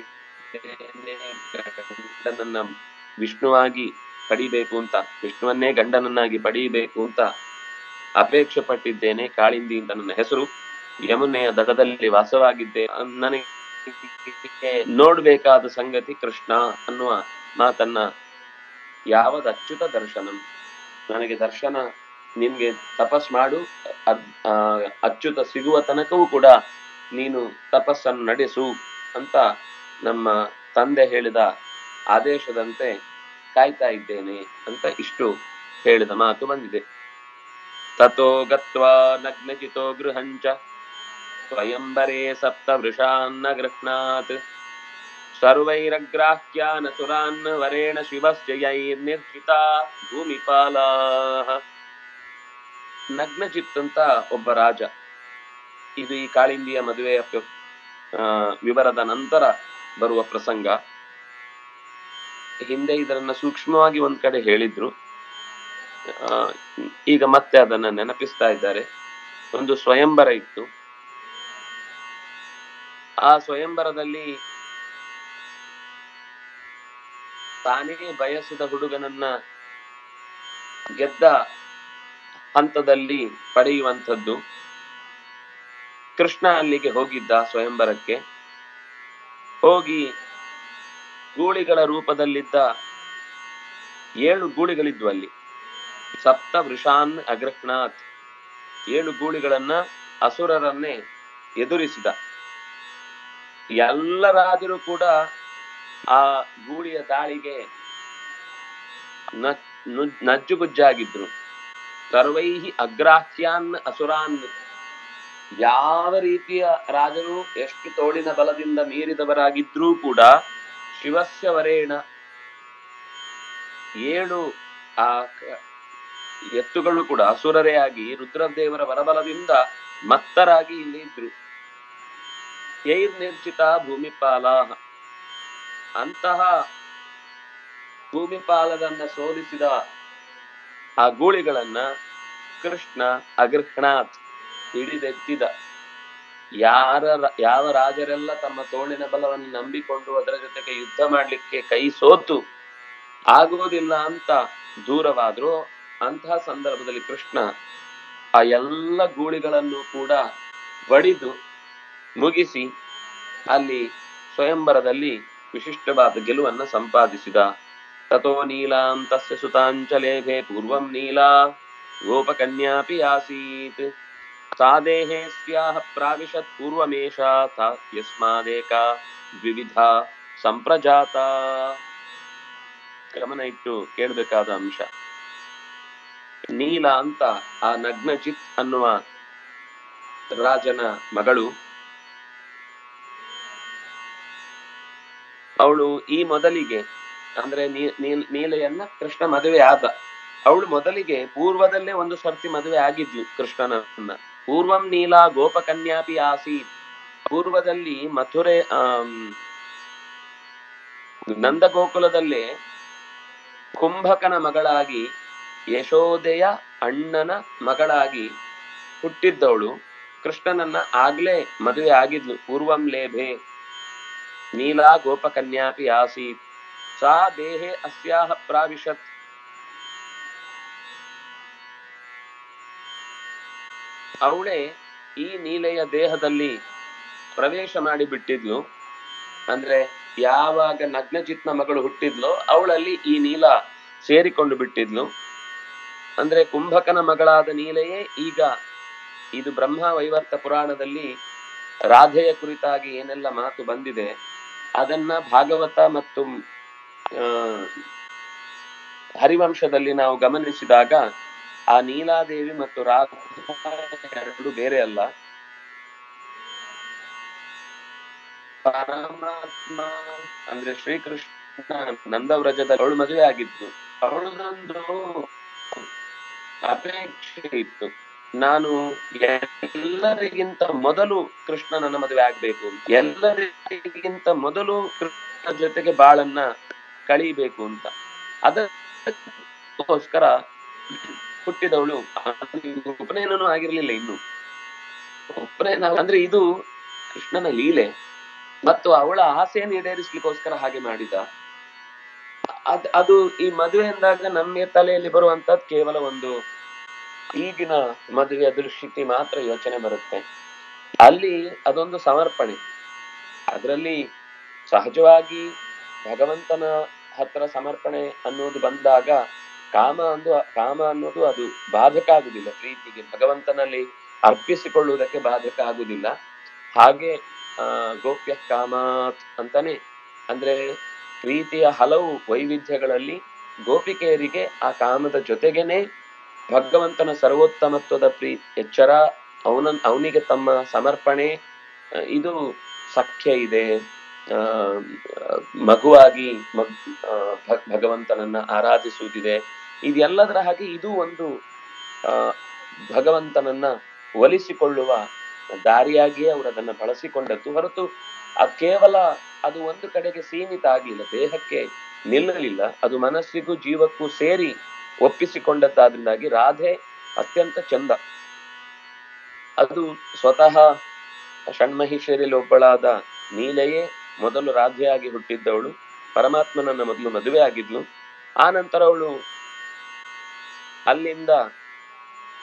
ಗಂಡನನ್ನ ವಿಷ್ಣುವಾಗಿ ಪಡಿಬೇಕು ಅಂತ ವಿಷ್ಣುವನ್ನೇ ಗಂಡನನ್ನಾಗಿ ಪಡೆಯಬೇಕು ಅಂತ ಅಪೇಕ್ಷೆ ಪಟ್ಟಿದ್ದೇನೆ ಕಾಳಿಂದಿ ಅಂತ ನನ್ನ ಹೆಸರು ಯಮುನೆಯ ದಡದಲ್ಲಿ ವಾಸವಾಗಿದ್ದೆ ನನಗೆ ನೋಡ್ಬೇಕಾದ ಸಂಗತಿ ಕೃಷ್ಣ ಅನ್ನುವ ಮಾತನ್ನ ಯಾವದ ಅಚ್ಯುತ ದರ್ಶನಂ ನನಗೆ ದರ್ಶನ ನಿನ್ಗೆ ತಪಸ್ ಮಾಡು ಅದ್- ಆ, ಅಚ್ಯುತ ಸಿಗುವ ತನಕವೂ ಕೂಡ ನೀನು ತಪಸ್ಸನ್ನು ನಡೆಸು ಅಂತ ನಮ್ಮ ತಂದೆ ಹೇಳಿದ ಆದೇಶದಂತೆ ಕಾಯ್ತಾ ಇದ್ದೇನೆ ಅಂತ ಇಷ್ಟು ಹೇಳಿದ ಮಾತು ಬಂದಿದೆ ತಥೋ ಗತ್ವಾ ನಗ್ನಚಿತೋ ಗೃಹಂಚ ಸ್ವಯಂವರೇ ಸಪ್ತ ವೃಷಾನ್ನ ಗೃಹ್ಣಾತ್ ಸರ್ವೈರಗ್ರಾಹ್ಯಾನ ಸುರಾನ್ ವರೇಣ ಶಿವಸ್ಯ ಯೈರ್ನಿರ್ಜಿತ ಭೂಮಿಪಾಲಾಹ ನಗ್ನಚಿತ್ ಅಂತ ಒಬ್ಬ ರಾಜ ಇದು ಈ ಕಾಳಿಂದಿಯ ಮದುವೆಯ ಪ್ರ- ಆ, ವಿವರದ ನಂತರ ಬರುವ ಪ್ರಸಂಗ ಹಿಂದೆ ಇದರನ್ನ ಸೂಕ್ಷ್ಮವಾಗಿ ಒಂದ್ ಕಡೆ ಹೇಳಿದ್ರು ಆ, ಈಗ ಮತ್ತೆ ಅದನ್ನ ನೆನಪಿಸ್ತಾ ಇದ್ದಾರೆ ಒಂದು ಸ್ವಯಂವರ ಇತ್ತು ಆ ಸ್ವಯಂವರದಲ್ಲಿ ತಾನೇ ಬಯಸಿದ ಹುಡುಗನನ್ನ ಗೆದ್ದ ಹಂತದಲ್ಲಿ ಪಡೆಯುವಂಥದ್ದು ಕೃಷ್ಣ ಅಲ್ಲಿಗೆ ಹೋಗಿದ್ದ ಸ್ವಯಂವರಕ್ಕೆ ಹೋಗಿ ಗೂಳಿಗಳ ರೂಪದಲ್ಲಿದ್ದ ಏಳು ಗೂಳಿಗಳಿದ್ವು ಅಲ್ಲಿ ಸಪ್ತ ವೃಷಾನ್ ಅಗ್ರಹ್ಣಾತ್ ಏಳು ಗೂಳಿಗಳನ್ನ ಅಸುರರನ್ನೇ ಎದುರಿಸಿದ ಎಲ್ಲ ರಾಜರು ಕೂಡ ಆ ಗೂಳಿಯ ದಾಳಿಗೆ ನ- ನು- ನಜ್ಜುಗುಜ್ಜಾಗಿದ್ರು ಸರ್ವೈಹಿ ಅಗ್ರಾಹ್ಯಾನ್ ಅಸುರಾನ್ ಯಾವ ರೀತಿಯ ರಾಜರು ಎಷ್ಟು ತೋಳಿನ ಬಲದಿಂದ ಮೀರಿದವರಾಗಿದ್ರೂ ಕೂಡ ಶಿವಸ್ಯ ವರೇಣ ಏಳು ಆ ಕ- ಎತ್ತುಗಳು ಕೂಡ ಅಸುರರೇ ಆಗಿ ರುದ್ರದೇವರ ವರಬಲದಿಂದ ಮತ್ತರಾಗಿ ಇಲ್ಲಿ ಇದ್ರು ಯೈರ್ ನಿರ್ಚಿತ ಭೂಮಿಪಾಲ ಅಂತಹ ಭೂಮಿಪಾಲದನ್ನ ಸೋಲಿಸಿದ ಆ ಗೂಳಿಗಳನ್ನ ಕೃಷ್ಣ ಅಗೃಹಣಾತ್ ಹಿಡಿದೆತ್ತಿದ ಯಾರ ಯಾವ ರಾಜರೆಲ್ಲ ತಮ್ಮ ತೋಳಿನ ಬಲವನ್ನು ನಂಬಿಕೊಂಡು ಅದರ ಜೊತೆಗೆ ಯುದ್ಧ ಮಾಡ್ಲಿಕ್ಕೆ ಕೈ ಸೋತು ಆಗುವುದಿಲ್ಲ ಅಂತ ದೂರವಾದ್ರು ಅಂತಹ ಸಂದರ್ಭದಲ್ಲಿ ಕೃಷ್ಣ ಆ ಎಲ್ಲ ಗೂಳಿಗಳನ್ನು ಕೂಡ ಬಡಿದು ಮುಗಿಸಿ ಅಲ್ಲಿ ಸ್ವಯಂವರದಲ್ಲಿ ವಿಶಿಷ್ಟವಾದ ಗೆಲುವನ್ನ ಸಂಪಾದಿಸಿದ ತಥೋ ನೀಲಾಂ ತಸ್ಯ ಸುತಾಂಚಲೇಭೆ ಪೂರ್ವಂ ನೀಲಾ ಗೋಪಕನ್ಯಾಪಿ ಆಸೀತ್ ಸಾ ದೇಹೇ ಸ್ಯಾಹ ಪ್ರಾವಿಶತ್ ಪೂರ್ವಮೇಷಾ ತಾ ಯಸ್ಮಾದೇಕಾ ದ್ವಿವಿಧ ಸಂಪ್ರಜಾತ ಗಮನ ಇಟ್ಟು ಕೇಳಬೇಕಾದ ಅಂಶ ನೀಲ ಅಂತ ಆ ನಗ್ನಚಿತ್ ಅನ್ನುವ ರಾಜನ ಮಗಳು ಅವಳು ಈ ಮೊದಲಿಗೆ ಅಂದ್ರೆ ನೀ- ನೀಲ್- ನೀಲೆಯನ್ನ ಕೃಷ್ಣ ಮದುವೆ ಆದ ಅವಳು ಮೊದಲಿಗೆ ಪೂರ್ವದಲ್ಲೇ ಒಂದು ಸರ್ತಿ ಮದುವೆ ಆಗಿದ್ಲು ಕೃಷ್ಣನನ್ನ ಪೂರ್ವಂ ನೀಲಾ ಗೋಪಕನ್ಯಾಪಿ ಆಸೀತ್ ಪೂರ್ವದಲ್ಲಿ ಮಥುರೆ ಆಮ್, ನಂದಗೋಕುಲದಲ್ಲೇ ಕುಂಭಕನ ಮಗಳಾಗಿ ಯಶೋದೆಯ ಅಣ್ಣನ ಮಗಳಾಗಿ ಹುಟ್ಟಿದ್ದವಳು ಕೃಷ್ಣನನ್ನ ಆಗ್ಲೇ ಮದುವೆ ಆಗಿದ್ಲು ಪೂರ್ವಂ ಲೇಭೆ ನೀಲಾ ಗೋಪಕನ್ಯಾಪಿ ಆಸೀತ್ ಸಾ ದೇಹೆ ಅಸ್ಯಾಹ ಪ್ರಾವಿಶತ್ ಅವಳೇ ಈ ನೀಲೆಯ ದೇಹದಲ್ಲಿ ಪ್ರವೇಶ ಮಾಡಿ ಬಿಟ್ಟಿದ್ಲು ಅಂದ್ರೆ ಯಾವಾಗ ನಗ್ನಚಿತ್ನ ಮಗಳು ಹುಟ್ಟಿದ್ಲೋ ಅವಳಲ್ಲಿ ಈ ನೀಲ ಸೇರಿಕೊಂಡು ಬಿಟ್ಟಿದ್ಲು ಅಂದ್ರೆ ಕುಂಭಕನ ಮಗಳಾದ ನೀಲೆಯೇ ಈಗ ಇದು ಬ್ರಹ್ಮ ವೈವರ್ತ ಪುರಾಣದಲ್ಲಿ ರಾಧೆಯ ಕುರಿತಾಗಿ ಏನೆಲ್ಲ ಮಾತು ಬಂದಿದೆ ಅದನ್ನ ಭಾಗವತ ಮತ್ತು ಆ, ಹರಿವಂಶದಲ್ಲಿ ನಾವು ಗಮನಿಸಿದಾಗ ಆ ನೀಲಾದೇವಿ ಮತ್ತು ರಾಧ ಎರಡು ಬೇರೆ ಅಲ್ಲ ಪರಮಾತ್ಮ ಅಂದ್ರೆ ಶ್ರೀಕೃಷ್ಣ ನಂದವ್ರಜದಲ್ಲಿ ಅವಳು ಮದುವೆ ಆಗಿದ್ದು ಅವಳದೊಂದು ಅಪೇಕ್ಷೆ ಇತ್ತು ನಾನು ಎಲ್ಲರಿಗಿಂತ ಮೊದಲು ಕೃಷ್ಣನನ್ನ ಮದುವೆ ಆಗ್ಬೇಕು ಅಂತ ಎಲ್ಲರಿಗಿಂತ ಮೊದಲು ಕೃಷ್ಣ ಜೊತೆಗೆ ಬಾಳನ್ನ ಕಳೀಬೇಕು ಅಂತ ಅದಕ್ಕೋಸ್ಕರ ಹುಟ್ಟಿದವಳು ಉಪನಯನನೂ ಆಗಿರ್ಲಿಲ್ಲ ಇನ್ನು ಉಪನಯನ ಅಂದ್ರೆ ಇದು ಕೃಷ್ಣನ ಲೀಲೆ ಮತ್ತು ಅವಳ ಆಸೆಯನ್ನು ಈಡೇರಿಸ್ಲಿಕ್ಕೋಸ್ಕರ ಹಾಗೆ ಮಾಡಿದ ಅದ್ ಅದು ಈ ಮದುವೆ ಅಂದಾಗ ನಮ್ಮ ತಲೆಯಲ್ಲಿ ಬರುವಂತದ್ ಕೇವಲ ಒಂದು ಈಗಿನ ಮದುವೆಯ ದೃಷ್ಟಿ ಮಾತ್ರ ಯೋಚನೆ ಬರುತ್ತೆ ಅಲ್ಲಿ ಅದೊಂದು ಸಮರ್ಪಣೆ ಅದರಲ್ಲಿ ಸಹಜವಾಗಿ ಭಗವಂತನ ಹತ್ರ ಸಮರ್ಪಣೆ ಅನ್ನೋದು ಬಂದಾಗ ಕಾಮ ಅಂದು ಕಾಮ ಅನ್ನೋದು ಅದು ಬಾಧಕ ಆಗುದಿಲ್ಲ ಪ್ರೀತಿಗೆ ಭಗವಂತನಲ್ಲಿ ಅರ್ಪಿಸಿಕೊಳ್ಳುವುದಕ್ಕೆ ಬಾಧಕ ಆಗುದಿಲ್ಲ ಹಾಗೆ ಆ ಗೋಪ್ಯ ಕಾಮಾತ್ ಅಂತಾನೆ ಅಂದ್ರೆ ಪ್ರೀತಿಯ ಹಲವು ವೈವಿಧ್ಯಗಳಲ್ಲಿ ಗೋಪಿಕೆಯರಿಗೆ ಆ ಕಾಮದ ಜೊತೆಗೇನೆ ಭಗವಂತನ ಸರ್ವೋತ್ತಮತ್ವದ ಪ್ರೀ ಎಚ್ಚರ ಅವನ ಅವನಿಗೆ ತಮ್ಮ ಸಮರ್ಪಣೆ ಆ, ಇದು ಸಖ್ಯ ಇದೆ ಆ ಮಗುವಾಗಿ ಮಗ್ ಆ, ಭ- ಭಗವಂತನನ್ನ ಆರಾಧಿಸುವುದಿದೆ ಇದೆಲ್ಲದರ ಹಾಗೆ ಇದು ಒಂದು ಆ ಭಗವಂತನನ್ನ ಒಲಿಸಿಕೊಳ್ಳುವ ದಾರಿಯಾಗಿಯೇ ಅವರು ಅದನ್ನ ಬಳಸಿಕೊಂಡದ್ದು ಹೊರತು ಅದು ಕೇವಲ ಅದು ಒಂದು ಕಡೆಗೆ ಸೀಮಿತ ಆಗಲಿಲ್ಲ ದೇಹಕ್ಕೆ ನಿಲ್ಲಲಿಲ್ಲ ಅದು ಮನಸ್ಸಿಗೂ ಜೀವಕ್ಕೂ ಸೇರಿ ಒಪ್ಪಿಸಿಕೊಂಡದ್ದಾದ್ರಿಂದಾಗಿ ರಾಧೆ ಅತ್ಯಂತ ಚಂದ ಅದು ಸ್ವತಃ ಷಣ್ಮಹಿಷಿಯರಲ್ಲಿ ಒಬ್ಬಳಾದ ನೀಲೆಯೇ ಮೊದಲು ರಾಧೆಯಾಗಿ ಹುಟ್ಟಿದ್ದವಳು ಪರಮಾತ್ಮನನ್ನ ಮೊದಲು ಮದುವೆ ಆಗಿದ್ಲು ಆ ನಂತರ ಅವಳು ಅಲ್ಲಿಂದ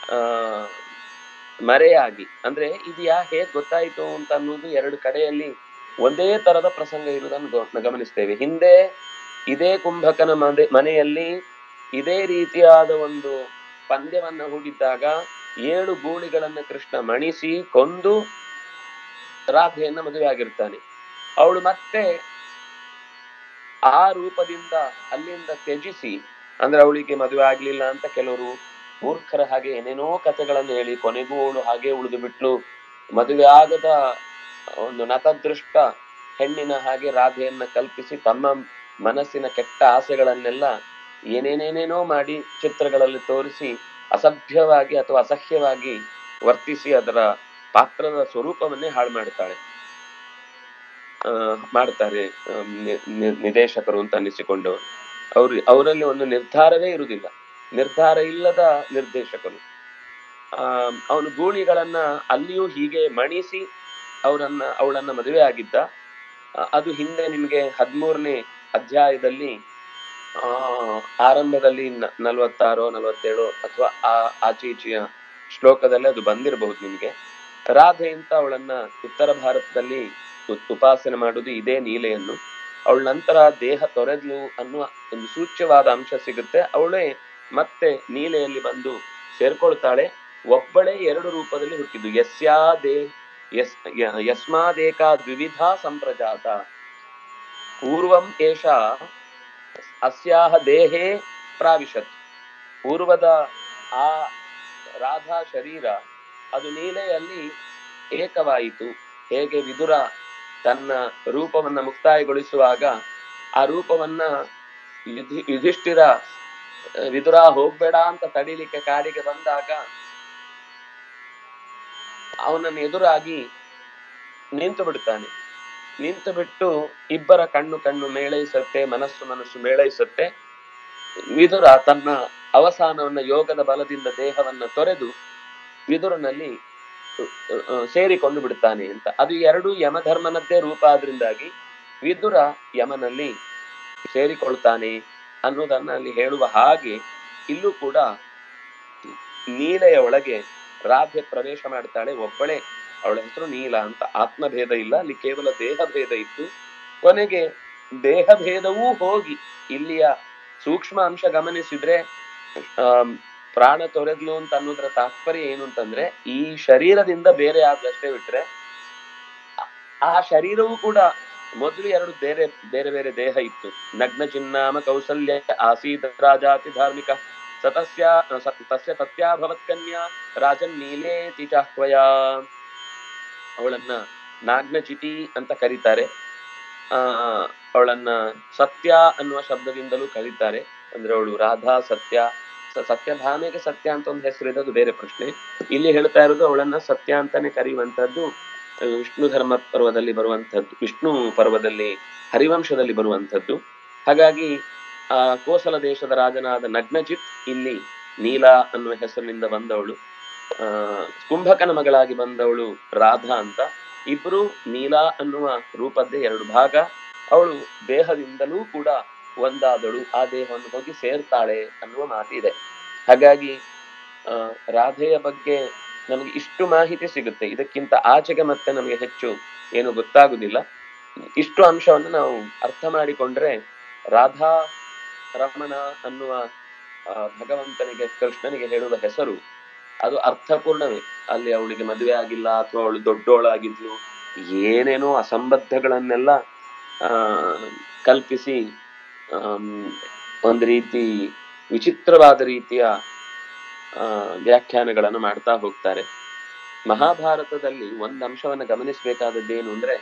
ಆ ಮರೆಯಾಗಿ ಅಂದ್ರೆ ಇದು ಯಾ ಹೇಗ್ ಗೊತ್ತಾಯ್ತು ಅಂತ ಅನ್ನೋದು ಎರಡು ಕಡೆಯಲ್ಲಿ ಒಂದೇ ತರದ ಪ್ರಸಂಗ ಇರುವುದನ್ನು ಗೊ- ಗಮನಿಸ್ತೇವೆ ಹಿಂದೆ ಇದೇ ಕುಂಭಕನ ಮನೆ ಮನೆಯಲ್ಲಿ ಇದೇ ರೀತಿಯಾದ ಒಂದು ಪಂದ್ಯವನ್ನ ಹೂಡಿದ್ದಾಗ ಏಳು ಗೂಳಿಗಳನ್ನ ಕೃಷ್ಣ ಮಣಿಸಿ ಕೊಂದು ರಾಧೆಯನ್ನ ಮದುವೆ ಆಗಿರ್ತಾನೆ ಅವಳು ಮತ್ತೆ ಆ ರೂಪದಿಂದ ಅಲ್ಲಿಂದ ತ್ಯಜಿಸಿ ಅಂದ್ರೆ ಅವಳಿಗೆ ಮದುವೆ ಆಗ್ಲಿಲ್ಲ ಅಂತ ಕೆಲವರು ಮೂರ್ಖರ ಹಾಗೆ ಏನೇನೋ ಕಥೆಗಳನ್ನು ಹೇಳಿ ಕೊನೆಗೂ ಅವಳು ಹಾಗೆ ಉಳಿದು ಬಿಟ್ಲು ಮದುವೆ ಆಗದ ಒಂದು ನತದೃಷ್ಟ ಹೆಣ್ಣಿನ ಹಾಗೆ ರಾಧೆಯನ್ನ ಕಲ್ಪಿಸಿ ತಮ್ಮ ಮನಸ್ಸಿನ ಕೆಟ್ಟ ಆಸೆಗಳನ್ನೆಲ್ಲ ಏನೇನೇನೇನೋ ಮಾಡಿ ಚಿತ್ರಗಳಲ್ಲಿ ತೋರಿಸಿ ಅಸಭ್ಯವಾಗಿ ಅಥವಾ ಅಸಹ್ಯವಾಗಿ ವರ್ತಿಸಿ ಅದರ ಪಾತ್ರದ ಸ್ವರೂಪವನ್ನೇ ಹಾಳು ಮಾಡ್ತಾಳೆ ಆ, ಮಾಡ್ತಾರೆ ಆಮ್, ನಿ- ನಿ- ನಿರ್ದೇಶಕರು ಅಂತ ಅನ್ನಿಸಿಕೊಂಡವರು ಅವ್ರು ಅವರಲ್ಲಿ ಒಂದು ನಿರ್ಧಾರವೇ ಇರುವುದಿಲ್ಲ ನಿರ್ಧಾರ ಇಲ್ಲದ ನಿರ್ದೇಶಕರು ಆ ಅವನು ಗೂಳಿಗಳನ್ನ ಅಲ್ಲಿಯೂ ಹೀಗೆ ಮಣಿಸಿ ಅವರನ್ನ ಅವಳನ್ನ ಮದುವೆ ಆಗಿದ್ದ ಆ, ಅದು ಹಿಂದೆ ನಿಮಗೆ ಹದಿಮೂರನೇ ಅಧ್ಯಾಯದಲ್ಲಿ ಆ ಆರಂಭದಲ್ಲಿ ನ- ನಲವತ್ತಾರೋ ನಲವತ್ತೇಳು ಅಥವಾ ಆ ಆಚೆ ಈಚೆಯ ಶ್ಲೋಕದಲ್ಲಿ ಅದು ಬಂದಿರಬಹುದು ನಿಮಗೆ ರಾಧೆ ಅಂತ ಅವಳನ್ನ ಉತ್ತರ ಭಾರತದಲ್ಲಿ ಉ- ಉಪಾಸನೆ ಮಾಡುವುದು ಇದೇ ನೀಲೆಯನ್ನು ಅವಳ ನಂತರ ದೇಹ ತೊರೆದ್ಲು ಅನ್ನುವ ಒಂದು ಸೂಚ್ಯವಾದ ಅಂಶ ಸಿಗುತ್ತೆ ಅವಳೇ ಮತ್ತೆ ನೀಲೆಯಲ್ಲಿ ಬಂದು ಸೇರ್ಕೊಳ್ತಾಳೆ ಒಬ್ಬಳೇ ಎರಡು ರೂಪದಲ್ಲಿ ಹುಟ್ಟಿದ್ದು ಯಸ್ಯಾ ದೇ ಯಸ್ ಯ- ಯಸ್ಮಾದೇಕಾ ದ್ವಿವಿಧ ಸಂಪ್ರಜಾತ ಪೂರ್ವಂ ಏಷ ಅಸ್ಯಾಹ ದೇಹೇ ಪ್ರಾವಿಶತ್ ಪೂರ್ವದ ಆ ರಾಧಾ ಶರೀರ ಅದು ನೀಲೆಯಲ್ಲಿ ಏಕವಾಯಿತು ಹೇಗೆ ವಿದುರ ತನ್ನ ರೂಪವನ್ನ ಮುಕ್ತಾಯಗೊಳಿಸುವಾಗ ಆ ರೂಪವನ್ನ ಯುಧಿ ಯುಧಿಷ್ಠಿರ ಆ, ವಿದುರ ಹೋಗ್ಬೇಡ ಅಂತ ತಡಿಲಿಕ್ಕೆ ಕಾಡಿಗೆ ಬಂದಾಗ ಅವನನ್ನು ಎದುರಾಗಿ ನಿಂತು ಬಿಡ್ತಾನೆ ನಿಂತು ಬಿಟ್ಟು ಇಬ್ಬರ ಕಣ್ಣು ಕಣ್ಣು ಮೇಳೈಸುತ್ತೆ ಮನಸ್ಸು ಮನಸ್ಸು ಮೇಳೈಸುತ್ತೆ ವಿದುರ ತನ್ನ ಅವಸಾನವನ್ನ ಯೋಗದ ಬಲದಿಂದ ದೇಹವನ್ನ ತೊರೆದು ವಿದುರನಲ್ಲಿ ಅಹ್, ಅಹ್, ಸೇರಿಕೊಂಡು ಬಿಡ್ತಾನೆ ಅಂತ ಅದು ಎರಡು ಯಮಧರ್ಮನದ್ದೇ ರೂಪ ಆದ್ರಿಂದಾಗಿ ವಿದುರ ಯಮನಲ್ಲಿ ಸೇರಿಕೊಳ್ತಾನೆ ಅನ್ನೋದನ್ನ ಅಲ್ಲಿ ಹೇಳುವ ಹಾಗೆ ಇಲ್ಲೂ ಕೂಡ ನೀಲೆಯ ಒಳಗೆ ರಾಧೆ ಪ್ರವೇಶ ಮಾಡ್ತಾಳೆ ಒಬ್ಬಳೇ ಅವಳ ಹೆಸರು ನೀಲ ಅಂತ ಆತ್ಮಭೇದ ಇಲ್ಲ ಅಲ್ಲಿ ಕೇವಲ ದೇಹ ಭೇದ ಇತ್ತು ಕೊನೆಗೆ ದೇಹ ಭೇದವೂ ಹೋಗಿ ಇಲ್ಲಿಯ ಸೂಕ್ಷ್ಮ ಅಂಶ ಗಮನಿಸಿದ್ರೆ ಆಮ್, ಪ್ರಾಣ ತೊರೆದ್ಲು ಅಂತ ಅನ್ನೋದ್ರ ತಾತ್ಪರ್ಯ ಏನು ಅಂತಂದ್ರೆ ಈ ಶರೀರದಿಂದ ಬೇರೆ ಆದಷ್ಟೇ ಬಿಟ್ರೆ ಆ- ಆ ಶರೀರವೂ ಕೂಡ ಮೊದಲು ಎರಡು ಬೇರೆ ಬೇರೆ ಬೇರೆ ದೇಹ ಇತ್ತು ನಗ್ನ ಚಿನ್ನಾಮ ಕೌಸಲ್ಯ ಆಸೀತ ರಾಜಾತಿ ಧಾರ್ಮಿಕ ಸತಸ್ಯ ಸ- ತಸ್ಯ ತತ್ಯಾಭವತ್ ಕನ್ಯಾ ರಾಜನ್ ನೀಲೇತಿ ಚಾಹ್ವಯ ಅವಳನ್ನ ನಾಗ್ನಚಿತಿ ಅಂತ ಕರೀತಾರೆ ಆ ಅವಳನ್ನ ಸತ್ಯ ಅನ್ನುವ ಶಬ್ದದಿಂದಲೂ ಕರೀತಾರೆ ಅಂದ್ರೆ ಅವಳು ರಾಧಾ ಸತ್ಯ ಸ- ಸತ್ಯಭಾಮೆಗೆ ಸತ್ಯ ಅಂತ ಒಂದು ಹೆಸರಿದೆ ಅದು ಬೇರೆ ಪ್ರಶ್ನೆ ಇಲ್ಲಿ ಹೇಳ್ತಾ ಇರೋದು ಅವಳನ್ನ ಸತ್ಯ ಅಂತಾನೆ ಕರೆಯುವಂತದ್ದು ಆ, ವಿಷ್ಣು ಧರ್ಮ ಪರ್ವದಲ್ಲಿ ಬರುವಂತದ್ದು ವಿಷ್ಣು ಪರ್ವದಲ್ಲಿ ಹರಿವಂಶದಲ್ಲಿ ಬರುವಂತದ್ದು ಹಾಗಾಗಿ ಆ ಕೋಸಲ ದೇಶದ ರಾಜನಾದ ನಗ್ನಜಿತ್ ಇಲ್ಲಿ ನೀಲಾ ಅನ್ನುವ ಹೆಸರಿನಿಂದ ಬಂದವಳು ಆ ಕುಂಭಕನ ಮಗಳಾಗಿ ಬಂದವಳು ರಾಧಾ ಅಂತ ಇಬ್ರು ನೀಲಾ ಅನ್ನುವ ರೂಪದ್ದೇ ಎರಡು ಭಾಗ ಅವಳು ದೇಹದಿಂದಲೂ ಕೂಡ ಒಂದಾದಳು ಆ ದೇಹವನ್ನು ಹೋಗಿ ಸೇರ್ತಾಳೆ ಅನ್ನುವ ಮಾತಿದೆ ಹಾಗಾಗಿ ಆ ರಾಧೆಯ ಬಗ್ಗೆ ನಮಗೆ ಇಷ್ಟು ಮಾಹಿತಿ ಸಿಗುತ್ತೆ ಇದಕ್ಕಿಂತ ಆಚೆಗೆ ಮತ್ತೆ ನಮಗೆ ಹೆಚ್ಚು ಏನು ಗೊತ್ತಾಗುದಿಲ್ಲ ಇಷ್ಟು ಅಂಶವನ್ನು ನಾವು ಅರ್ಥ ಮಾಡಿಕೊಂಡ್ರೆ ರಾಧಾ ರಮಣ ಅನ್ನುವ ಆ, ಭಗವಂತನಿಗೆ ಕೃಷ್ಣನಿಗೆ ಹೇಳುವ ಹೆಸರು ಅದು ಅರ್ಥಪೂರ್ಣವೇ ಅಲ್ಲಿ ಅವಳಿಗೆ ಮದುವೆ ಆಗಿಲ್ಲ ಅಥವಾ ಅವಳು ದೊಡ್ಡೋಳಾಗಿದ್ಲು ಏನೇನೋ ಅಸಂಬದ್ಧಗಳನ್ನೆಲ್ಲ ಆ ಕಲ್ಪಿಸಿ ಆಮ್, ಒಂದು ರೀತಿ ವಿಚಿತ್ರವಾದ ರೀತಿಯ ಆ ವ್ಯಾಖ್ಯಾನಗಳನ್ನು ಮಾಡ್ತಾ ಹೋಗ್ತಾರೆ ಮಹಾಭಾರತದಲ್ಲಿ ಒಂದು ಅಂಶವನ್ನು ಗಮನಿಸಬೇಕಾದದ್ದೇನು ಅಂದ್ರೆ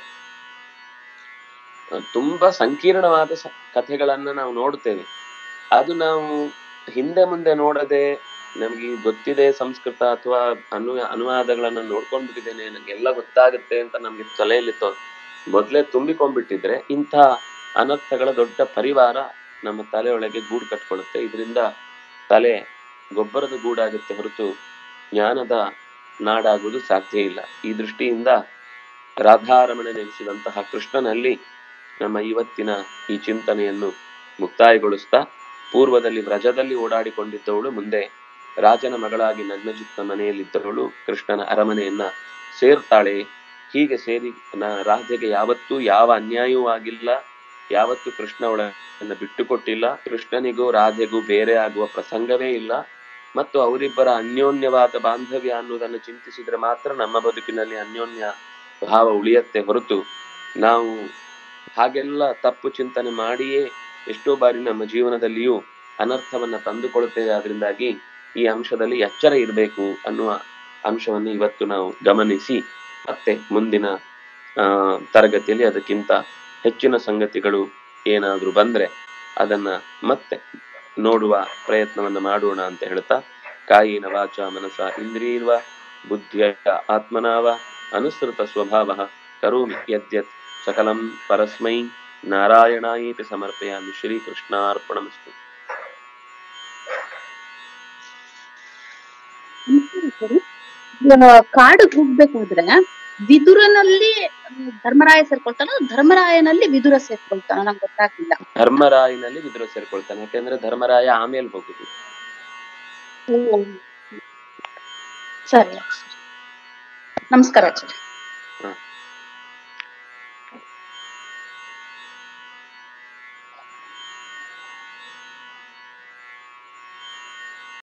ಆ, ತುಂಬಾ ಸಂಕೀರ್ಣವಾದ ಸ- ಕಥೆಗಳನ್ನ ನಾವು ನೋಡ್ತೇವೆ ಅದು ನಾವು ಹಿಂದೆ ಮುಂದೆ ನೋಡದೆ ನಮ್ಗೆ ಗೊತ್ತಿದೆ ಸಂಸ್ಕೃತ ಅಥವಾ ಅನು ಅನುವಾದಗಳನ್ನ ನೋಡ್ಕೊಂಡು ಬಿಟ್ಟಿದ್ದೇನೆ ನಂಗೆಲ್ಲ ಗೊತ್ತಾಗುತ್ತೆ ಅಂತ ನಮ್ಗೆ ತಲೆಯಲ್ಲಿ ತೊ ಮೊದಲೇ ತುಂಬಿಕೊಂಡ್ಬಿಟ್ಟಿದ್ರೆ ಇಂಥ ಅನರ್ಥಗಳ ದೊಡ್ಡ ಪರಿವಾರ ನಮ್ಮ ತಲೆಯೊಳಗೆ ಗೂಡು ಕಟ್ಕೊಳ್ಳುತ್ತೆ ಇದರಿಂದ ತಲೆ ಗೊಬ್ಬರದ ಗೂಡಾಗುತ್ತೆ ಹೊರತು ಜ್ಞಾನದ ನಾಡಾಗುವುದು ಸಾಧ್ಯ ಇಲ್ಲ ಈ ದೃಷ್ಟಿಯಿಂದ ರಾಧಾರಮಣ ನೆನೆಸಿದಂತಹ ಕೃಷ್ಣನಲ್ಲಿ ನಮ್ಮ ಇವತ್ತಿನ ಈ ಚಿಂತನೆಯನ್ನು ಮುಕ್ತಾಯಗೊಳಿಸ್ತಾ ಪೂರ್ವದಲ್ಲಿ ವ್ರಜದಲ್ಲಿ ಓಡಾಡಿಕೊಂಡಿದ್ದವಳು ಮುಂದೆ ರಾಜನ ಮಗಳಾಗಿ ನಗ್ನಚಿತ್ತ ಮನೆಯಲ್ಲಿದ್ದವಳು ಕೃಷ್ಣನ ಅರಮನೆಯನ್ನ ಸೇರ್ತಾಳೆ ಹೀಗೆ ಸೇರಿ ನ- ರಾಧೆಗೆ ಯಾವತ್ತೂ ಯಾವ ಅನ್ಯಾಯವೂ ಆಗಿಲ್ಲ ಯಾವತ್ತೂ ಕೃಷ್ಣ ಅವಳನ್ನ ಬಿಟ್ಟುಕೊಟ್ಟಿಲ್ಲ ಕೃಷ್ಣನಿಗೂ ರಾಧೆಗೂ ಬೇರೆ ಆಗುವ ಪ್ರಸಂಗವೇ ಇಲ್ಲ ಮತ್ತು ಅವರಿಬ್ಬರ ಅನ್ಯೋನ್ಯವಾದ ಬಾಂಧವ್ಯ ಅನ್ನುವುದನ್ನು ಚಿಂತಿಸಿದ್ರೆ ಮಾತ್ರ ನಮ್ಮ ಬದುಕಿನಲ್ಲಿ ಅನ್ಯೋನ್ಯ ಭಾವ ಉಳಿಯತ್ತೆ ಹೊರತು ನಾವು ಹಾಗೆಲ್ಲ ತಪ್ಪು ಚಿಂತನೆ ಮಾಡಿಯೇ ಎಷ್ಟೋ ಬಾರಿ ನಮ್ಮ ಜೀವನದಲ್ಲಿಯೂ ಅನರ್ಥವನ್ನ ತಂದುಕೊಳ್ತೇವೆ ಅದರಿಂದಾಗಿ ಈ ಅಂಶದಲ್ಲಿ ಎಚ್ಚರ ಇರಬೇಕು ಅನ್ನುವ ಅಂಶವನ್ನು ಇವತ್ತು ನಾವು ಗಮನಿಸಿ ಮತ್ತೆ ಮುಂದಿನ ಆ ತರಗತಿಯಲ್ಲಿ ಅದಕ್ಕಿಂತ ಹೆಚ್ಚಿನ ಸಂಗತಿಗಳು ಏನಾದ್ರೂ ಬಂದ್ರೆ ಅದನ್ನ ಮತ್ತೆ ನೋಡುವ ಪ್ರಯತ್ನವನ್ನ ಮಾಡೋಣ ಅಂತ ಹೇಳ್ತಾ ಕಾಯಿನ ವಾಚ ಮನಸ ಇಂದ್ರಿಯರ್ವ ಬುದ್ಧಿಯ ಆತ್ಮನಾವ ಅನುಸೃತ ಸ್ವಭಾವ ಕರೋಮಿ ಯದ್ಯತ್ ಸಕಲಂ ಪರಸ್ಮೈ ನಾರಾಯಣಾಯೇತಿ ಸಮರ್ಪಯಾಮಿ ಶ್ರೀಕೃಷ್ಣಾರ್ಪಣಮಸ್ತು ಸರಿ ಕಾಡಿಗೆ ಹೋಗ್ಬೇಕಾದ್ರೆ ವಿದುರನಲ್ಲಿ ಮ್, ಧರ್ಮರಾಯ ಸೇರ್ಕೊಳ್ತಾನ ಧರ್ಮರಾಯನಲ್ಲಿ ವಿದುರ ಸೇರ್ಕೊಳ್ತಾನ ನಂಗೆ ಗೊತ್ತಾಗ್ಲಿಲ್ಲ ಧರ್ಮರಾಯನಲ್ಲಿ ವಿದುರ ಸೇರ್ಕೊಳ್ತಾನೆ ಯಾಕೆಂದ್ರೆ ಧರ್ಮರಾಯ ಆಮೇಲೆ ಹೋಗುದು ಸರಿ ನಮಸ್ಕಾರ ಆಚಾರ್ಯ